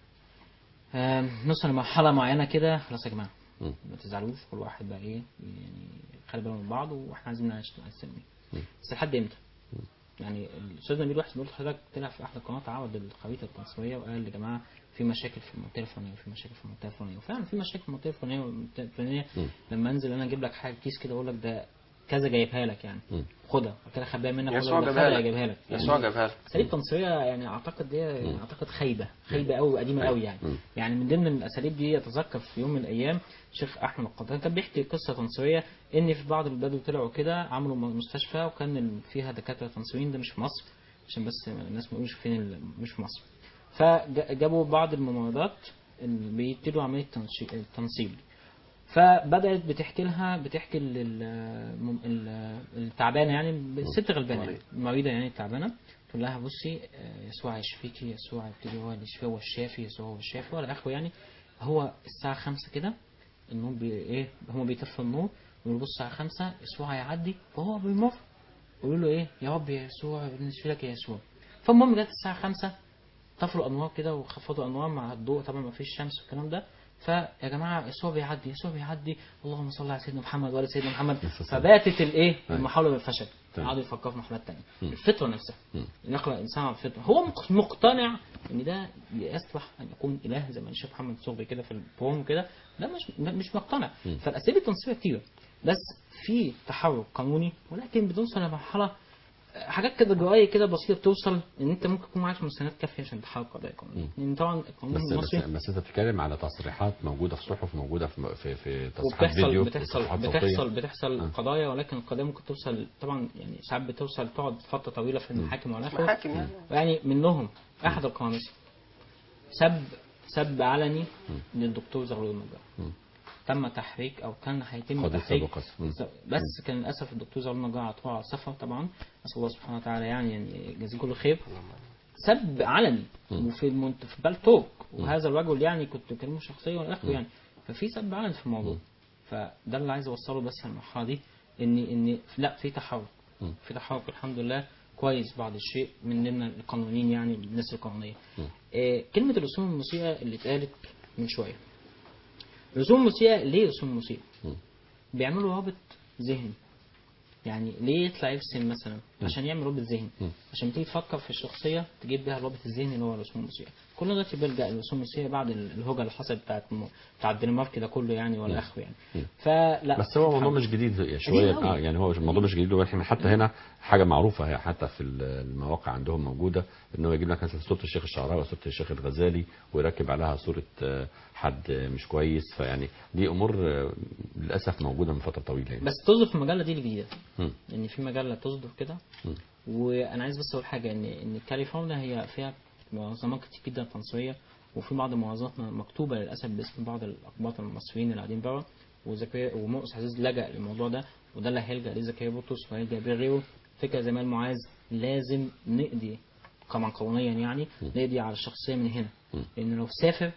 آم، نوصل لمرحله معينه كده خلاص يا جماعه مم. ما تزعلوش كل واحد بقى ايه يعني خلي باله من بعض واحنا عايزين نعيش السلمي بس لحد امتى؟ يعني الاستاذ نبيل وحش بيقول لحضرتك طلع في احد القنوات عرض الخريطه التنصيريه وقال يا جماعه في مشاكل في المنطقه الفلانيه وفي مشاكل في المنطقه الفلانيه وفعلا في مشاكل في المنطقه الفلانيه والمنطقه الفلانيه لما انزل انا اجيب لك حاجه كيس كده اقول لك ده كذا جايبها لك يعني مم. خدها كده اخبيها منك يسوع أقول لك ده جابها خدها لك. جايبها لك يسوع جابها لك اساليب تنصيريه يعني اعتقد دي يعني اعتقد خايبه خايبه قوي وقديمه قوي يعني يعني من ضمن الاساليب دي اتذكر في يوم من الايام الشيخ احمد القطان كان بيحكي قصه تنصيريه ان في بعض البدو طلعوا كده عملوا مستشفى وكان ال- فيها دكاتره تنصيريين ده مش في مصر عشان بس الناس ما يقولوش فين ال- مش في مصر فجابوا بعض الممرضات اللي بيبتدوا عمليه تنشي- التنصيب دي. فبدات بتحكي لها بتحكي لل- الم- ال- التعبانه يعني الست غلبانه يعني المريضه يعني التعبانه تقول لها بصي آه، يسوع يشفيكي يسوع يبتدي هو اللي يشفي هو الشافي يسوع هو الشافي ولا اخره يعني هو الساعه 5 كده النور بي ايه هم بيطفوا النور يقول بص على خمسة يسوع هيعدي وهو بيمر يقولوا له ايه يا رب يا يسوع نشفي لك يا يسوع فالمهم جت الساعة خمسة طفوا الأنوار كده وخفضوا الأنوار مع الضوء طبعا ما فيش شمس والكلام ده فيا جماعة يسوع بيعدي يسوع بيعدي اللهم صل على سيدنا محمد وعلى سيدنا محمد فباتت الايه المحاولة بالفشل تمام. قعدوا يفكروا في محاولات تانية مم. الفطرة نفسها مم. يخلق الإنسان على الفطرة هو مق- مقتنع إن ده يصلح أن يكون إله زي ما الشيخ محمد صبري كده في البروم كده ده مش مش مقتنع مم. فالأساليب التنصيبية كتير بس في تحرك قانوني ولكن بتوصل لمرحلة حاجات كده جوائي كده بسيطه بتوصل ان انت ممكن تكون معاك مستندات كافيه عشان تحرك قضايا قانونيه لان طبعا القانون بس بس المصري بس انت بتتكلم على تصريحات موجوده في صحف موجوده في في, في تصريحات وبتحصل فيديو بتحصل وتصريحات بتحصل صوتية. بتحصل آه. قضايا ولكن القضايا ممكن توصل طبعا يعني ساعات بتوصل تقعد فتره طويله في المحاكم والى اخره محاكم يعني يعني منهم احد القوانيس سب سب علني للدكتور زغلول النجار مم. تم تحريك او كان هيتم قضية تحريك سابقة. مم. بس كان للاسف الدكتور زغلول النجار عطوه على السفر طبعا نسال الله سبحانه وتعالى يعني يعني يجازيه كل خير سب علني مم. وفي المنت... في بالتوك وهذا الرجل يعني كنت بكلمه شخصيا والى اخره يعني ففي سب علني في الموضوع فده اللي عايز اوصله بس في المرحله دي ان ان لا في تحرك مم. في تحرك الحمد لله كويس بعض الشيء مننا القانونيين يعني الناس القانونيه مم. آه كلمه الرسوم المسيئه اللي اتقالت من شويه الرسوم المسيئه ليه رسوم مسيئه مم. بيعملوا رابط ذهني يعني ليه يطلع يرسم مثلا عشان يعمل رابط ذهني مم. عشان تيجي تفكر في الشخصيه تجيب بيها الرابط الذهني اللي هو الرسوم المسيئه كل ده بيلجا للرسوم المسيئه بعد ال- الهوجه اللي حصلت بتاعت م- بتاع الدنمارك ده كله يعني ولا اخره يعني فلا بس هو موضوع مش جديد يعني شويه قديم أوي. اه يعني هو الموضوع مش جديد واحنا حتى هنا حاجه معروفه هي حتى في المواقع عندهم موجوده ان هو يجيب لك مثلا صوره الشيخ الشعراوي وصوره الشيخ الغزالي ويركب عليها صوره آه، حد مش كويس فيعني دي امور آه، للاسف موجوده من فتره طويله يعني بس تصدر في المجله دي الجديده مم. ان في مجله تصدر كده مم. وانا عايز بس اقول حاجه ان ان كاليفورنيا هي فيها منظمات كتير جدا تنصيريه وفي بعض المنظمات مكتوبه للاسف باسم بعض الاقباط المصريين اللي قاعدين بره وزكريا ومؤس عزيز لجأ للموضوع ده وده اللي هيلجأ ليه زكريا بطرس وهيلجأ بيه غيره فكره زي ما قال معاذ لازم نقضي كمان قانونيا يعني نقضي على الشخصيه من هنا مم. لان لو سافر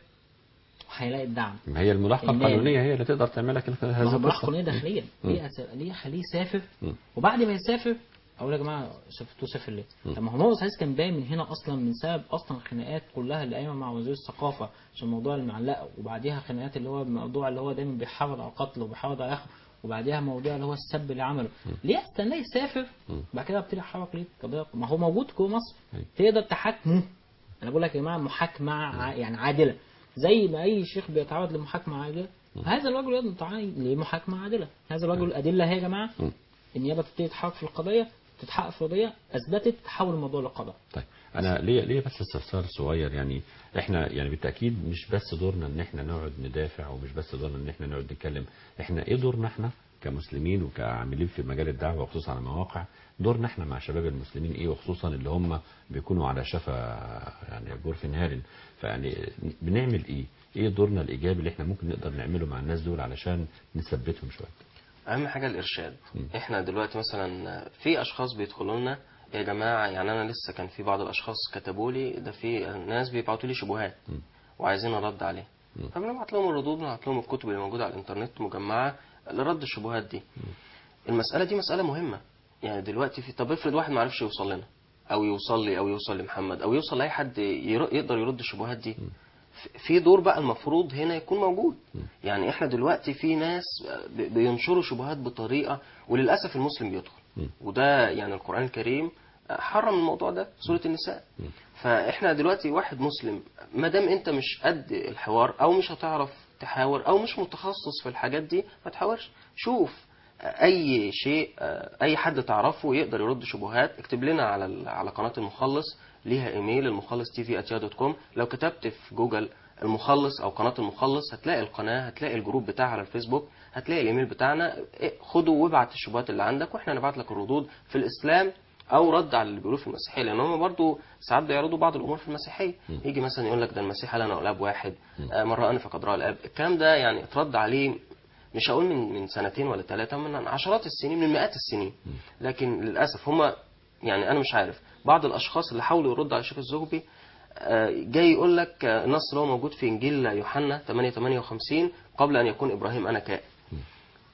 هيلاقي الدعم ما هي الملاحقه المال. القانونيه هي اللي تقدر تعمل لك هذه ما هو القصة. براح قانونيه داخليا مم. ليه أس... ليه خليه يسافر مم. وبعد ما يسافر اقول يا جماعه سافرتوا سافر ليه؟ مم. طب ما هو مؤنس عزيز كان باين من هنا اصلا من سبب اصلا الخناقات كلها اللي قايمه مع وزير الثقافه عشان موضوع المعلقه وبعديها خناقات اللي هو الموضوع اللي هو دايما بيحاول على قتل وبيحاول على اخره وبعديها موضوع اللي هو السب اللي عمله ليه استناه يسافر مم. بعد كده ابتدي احرك ليه قضيه ما هو موجود جوه مصر أيوة. تقدر تحاكمه انا بقول لك يا جماعه محاكمه ع- يعني عادله زي ما اي شيخ بيتعرض لمحاكمه عادله هذا الرجل يقدر يتعرض لمحاكمه عادله هذا الرجل الادله هي يا جماعه مم. النيابه تبتدي تتحرك في القضيه تتحقق في القضيه اثبتت تحول الموضوع لقضاء طيب انا ليه ليه بس استفسار صغير يعني احنا يعني بالتاكيد مش بس دورنا ان احنا نقعد ندافع ومش بس دورنا ان احنا نقعد نتكلم احنا ايه دورنا احنا كمسلمين وكعاملين في مجال الدعوه وخصوصا على المواقع دورنا احنا مع شباب المسلمين ايه وخصوصا اللي هم بيكونوا على شفا يعني جرف نهار فيعني بنعمل ايه؟ ايه دورنا الايجابي اللي احنا ممكن نقدر نعمله مع الناس دول علشان نثبتهم شويه؟ اهم حاجه الارشاد مم. احنا دلوقتي مثلا في اشخاص بيدخلوا لنا يا جماعه يعني انا لسه كان في بعض الاشخاص كتبوا لي ده في ناس بيبعتوا لي شبهات مم. وعايزين ارد عليها مم. فبنبعت لهم الردود بنبعت لهم الكتب اللي موجوده على الانترنت مجمعه لرد الشبهات دي المساله دي مساله مهمه يعني دلوقتي في طب افرض واحد ما عرفش يوصل لنا او يوصل لي او يوصل لمحمد او يوصل لاي حد ير- يقدر يرد الشبهات دي في دور بقى المفروض هنا يكون موجود يعني احنا دلوقتي في ناس ب- بينشروا شبهات بطريقه وللاسف المسلم بيدخل مم. وده يعني القران الكريم حرم الموضوع ده في سوره النساء فاحنا دلوقتي واحد مسلم ما دام انت مش قد الحوار او مش هتعرف تحاور او مش متخصص في الحاجات دي ما تحاورش شوف اي شيء اي حد تعرفه يقدر يرد شبهات اكتب لنا على ال- على قناه المخلص ليها ايميل المخلص تي في دوت كوم لو كتبت في جوجل المخلص او قناه المخلص هتلاقي القناه هتلاقي الجروب بتاعها على الفيسبوك هتلاقي الايميل بتاعنا إيه، خده وابعت الشبهات اللي عندك واحنا نبعت لك الردود في الاسلام او رد على اللي بيقولوه في المسيحيه لان هم برضه ساعات بيعرضوا بعض الامور في المسيحيه يجي مثلا يقول لك ده المسيح لنا والاب واحد آه، من رآني فقد راى الاب الكلام ده يعني اترد عليه مش هقول من من سنتين ولا ثلاثه من عشرات السنين من مئات السنين لكن للاسف هم يعني انا مش عارف بعض الاشخاص اللي حاولوا يردوا على الشيخ الزغبي آه، جاي يقول لك آه، النص اللي هو موجود في انجيل يوحنا 8 58 قبل ان يكون ابراهيم انا كائن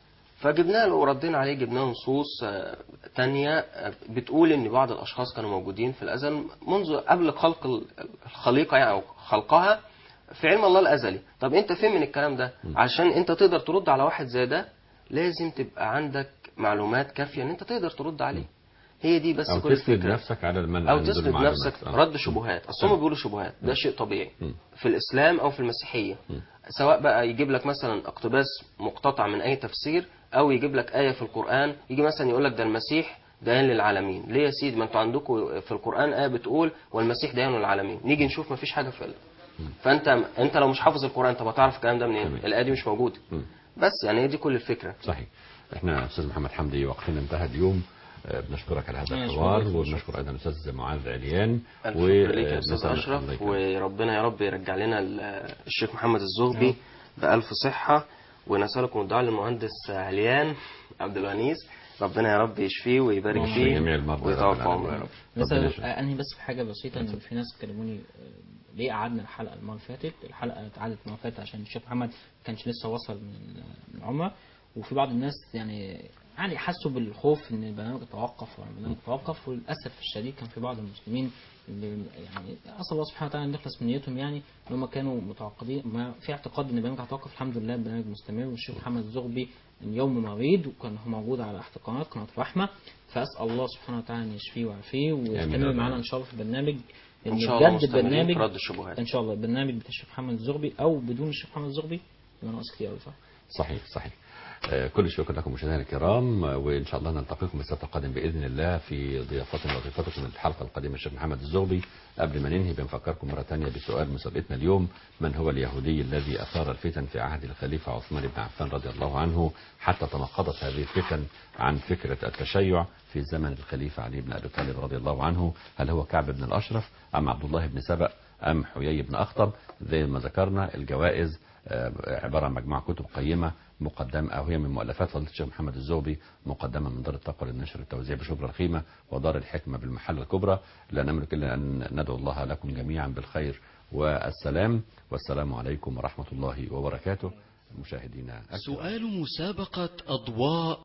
فجبنا له وردينا عليه جبنا له نصوص آه، تانية آه، بتقول ان بعض الاشخاص كانوا موجودين في الازل منذ قبل خلق ال- الخليقه يعني او خلقها في علم الله الازلي طب انت فين من الكلام ده عشان انت تقدر ترد على واحد زي ده لازم تبقى عندك معلومات كافيه ان انت تقدر ترد عليه هي دي بس او كل تسند الفكره نفسك على المن او عنده تسند المعلومات. نفسك آه. رد شبهات اصل هم بيقولوا شبهات ده شيء طبيعي مم. في الاسلام او في المسيحيه سواء بقى يجيب لك مثلا اقتباس مقتطع من اي تفسير او يجيب لك ايه في القران يجي مثلا يقول لك ده المسيح ديان للعالمين ليه يا سيدي ما انتوا عندكم في القران ايه بتقول والمسيح ديان للعالمين نيجي نشوف ما فيش حاجه في ال- فانت انت لو مش حافظ القران طب هتعرف الكلام ده منين تمام. الايه دي مش موجوده مم. بس يعني هي دي كل الفكره صحيح احنا استاذ محمد حمدي وقتنا انتهى اليوم آه، بنشكرك على هذا أنا الحوار أشكرك. وبنشكر ايضا الاستاذ معاذ عليان الف و- شكر ليك آه، يا استاذ نسأل- الله اشرف يكرمك. وربنا يا رب يرجع لنا ال- الشيخ محمد الزغبي بالف صحه ونسالكم الدعاء للمهندس عليان عبد الغنيس ربنا يا رب يشفيه ويبارك اللهم فيه جميع المرضى يا رب ويطول في العالمين. عمره يا رب ربنا مثلا يشفيك. انهي بس في حاجه بسيطه ان في ناس كلموني آه، ليه قعدنا الحلقه المره اللي فاتت الحلقه اتعادت المره اللي فاتت عشان الشيخ محمد ما كانش لسه وصل من من عمره وفي بعض الناس يعني يعني حسوا بالخوف ان البرنامج يتوقف والبرنامج يتوقف وللاسف الشديد كان في بعض المسلمين اللي يعني اسال الله سبحانه وتعالى ان يخلص من نيتهم يعني ان هم كانوا متعقدين ما في اعتقاد ان البرنامج هيتوقف الحمد لله البرنامج مستمر والشيخ محمد الزغبي اليوم مريض وكان هو موجود على احد قنوات قناه رحمه فاسال الله سبحانه وتعالى ان يشفيه ويعافيه آمين يا ويستمر رب. معانا ان شاء الله في البرنامج ان لأن شاء الله بجد مستمرين البرنامج في رد الشبهات ان شاء الله البرنامج بتاع الشيخ محمد الزغبي او بدون الشيخ محمد الزغبي يبقى ناقص كتير قوي صح؟ صحيح صحيح آه، كل الشكر لكم مشاهدينا الكرام آه، وان شاء الله نلتقيكم السبت القادم باذن الله في ضيافتنا وضيفتكم الحلقه القادمه الشيخ محمد الزغبي قبل ما ننهي بنفكركم مره ثانيه بسؤال مسابقتنا اليوم من هو اليهودي الذي اثار الفتن في عهد الخليفه عثمان بن عفان رضي الله عنه حتى تنقضت هذه الفتن عن فكره التشيع في زمن الخليفه علي بن ابي طالب رضي الله عنه هل هو كعب بن الاشرف ام عبد الله بن سبأ ام حيي بن اخطب زي ما ذكرنا الجوائز آه، عباره عن مجموعه كتب قيمه مقدمه او هي من مؤلفات فضيله الشيخ محمد الزغبي مقدمه من دار التقوى للنشر والتوزيع بشبرا الخيمه ودار الحكمه بالمحله الكبرى لا نملك الا ان ندعو الله لكم جميعا بالخير والسلام والسلام عليكم ورحمه الله وبركاته مشاهدينا الكرام. سؤال مسابقة أضواء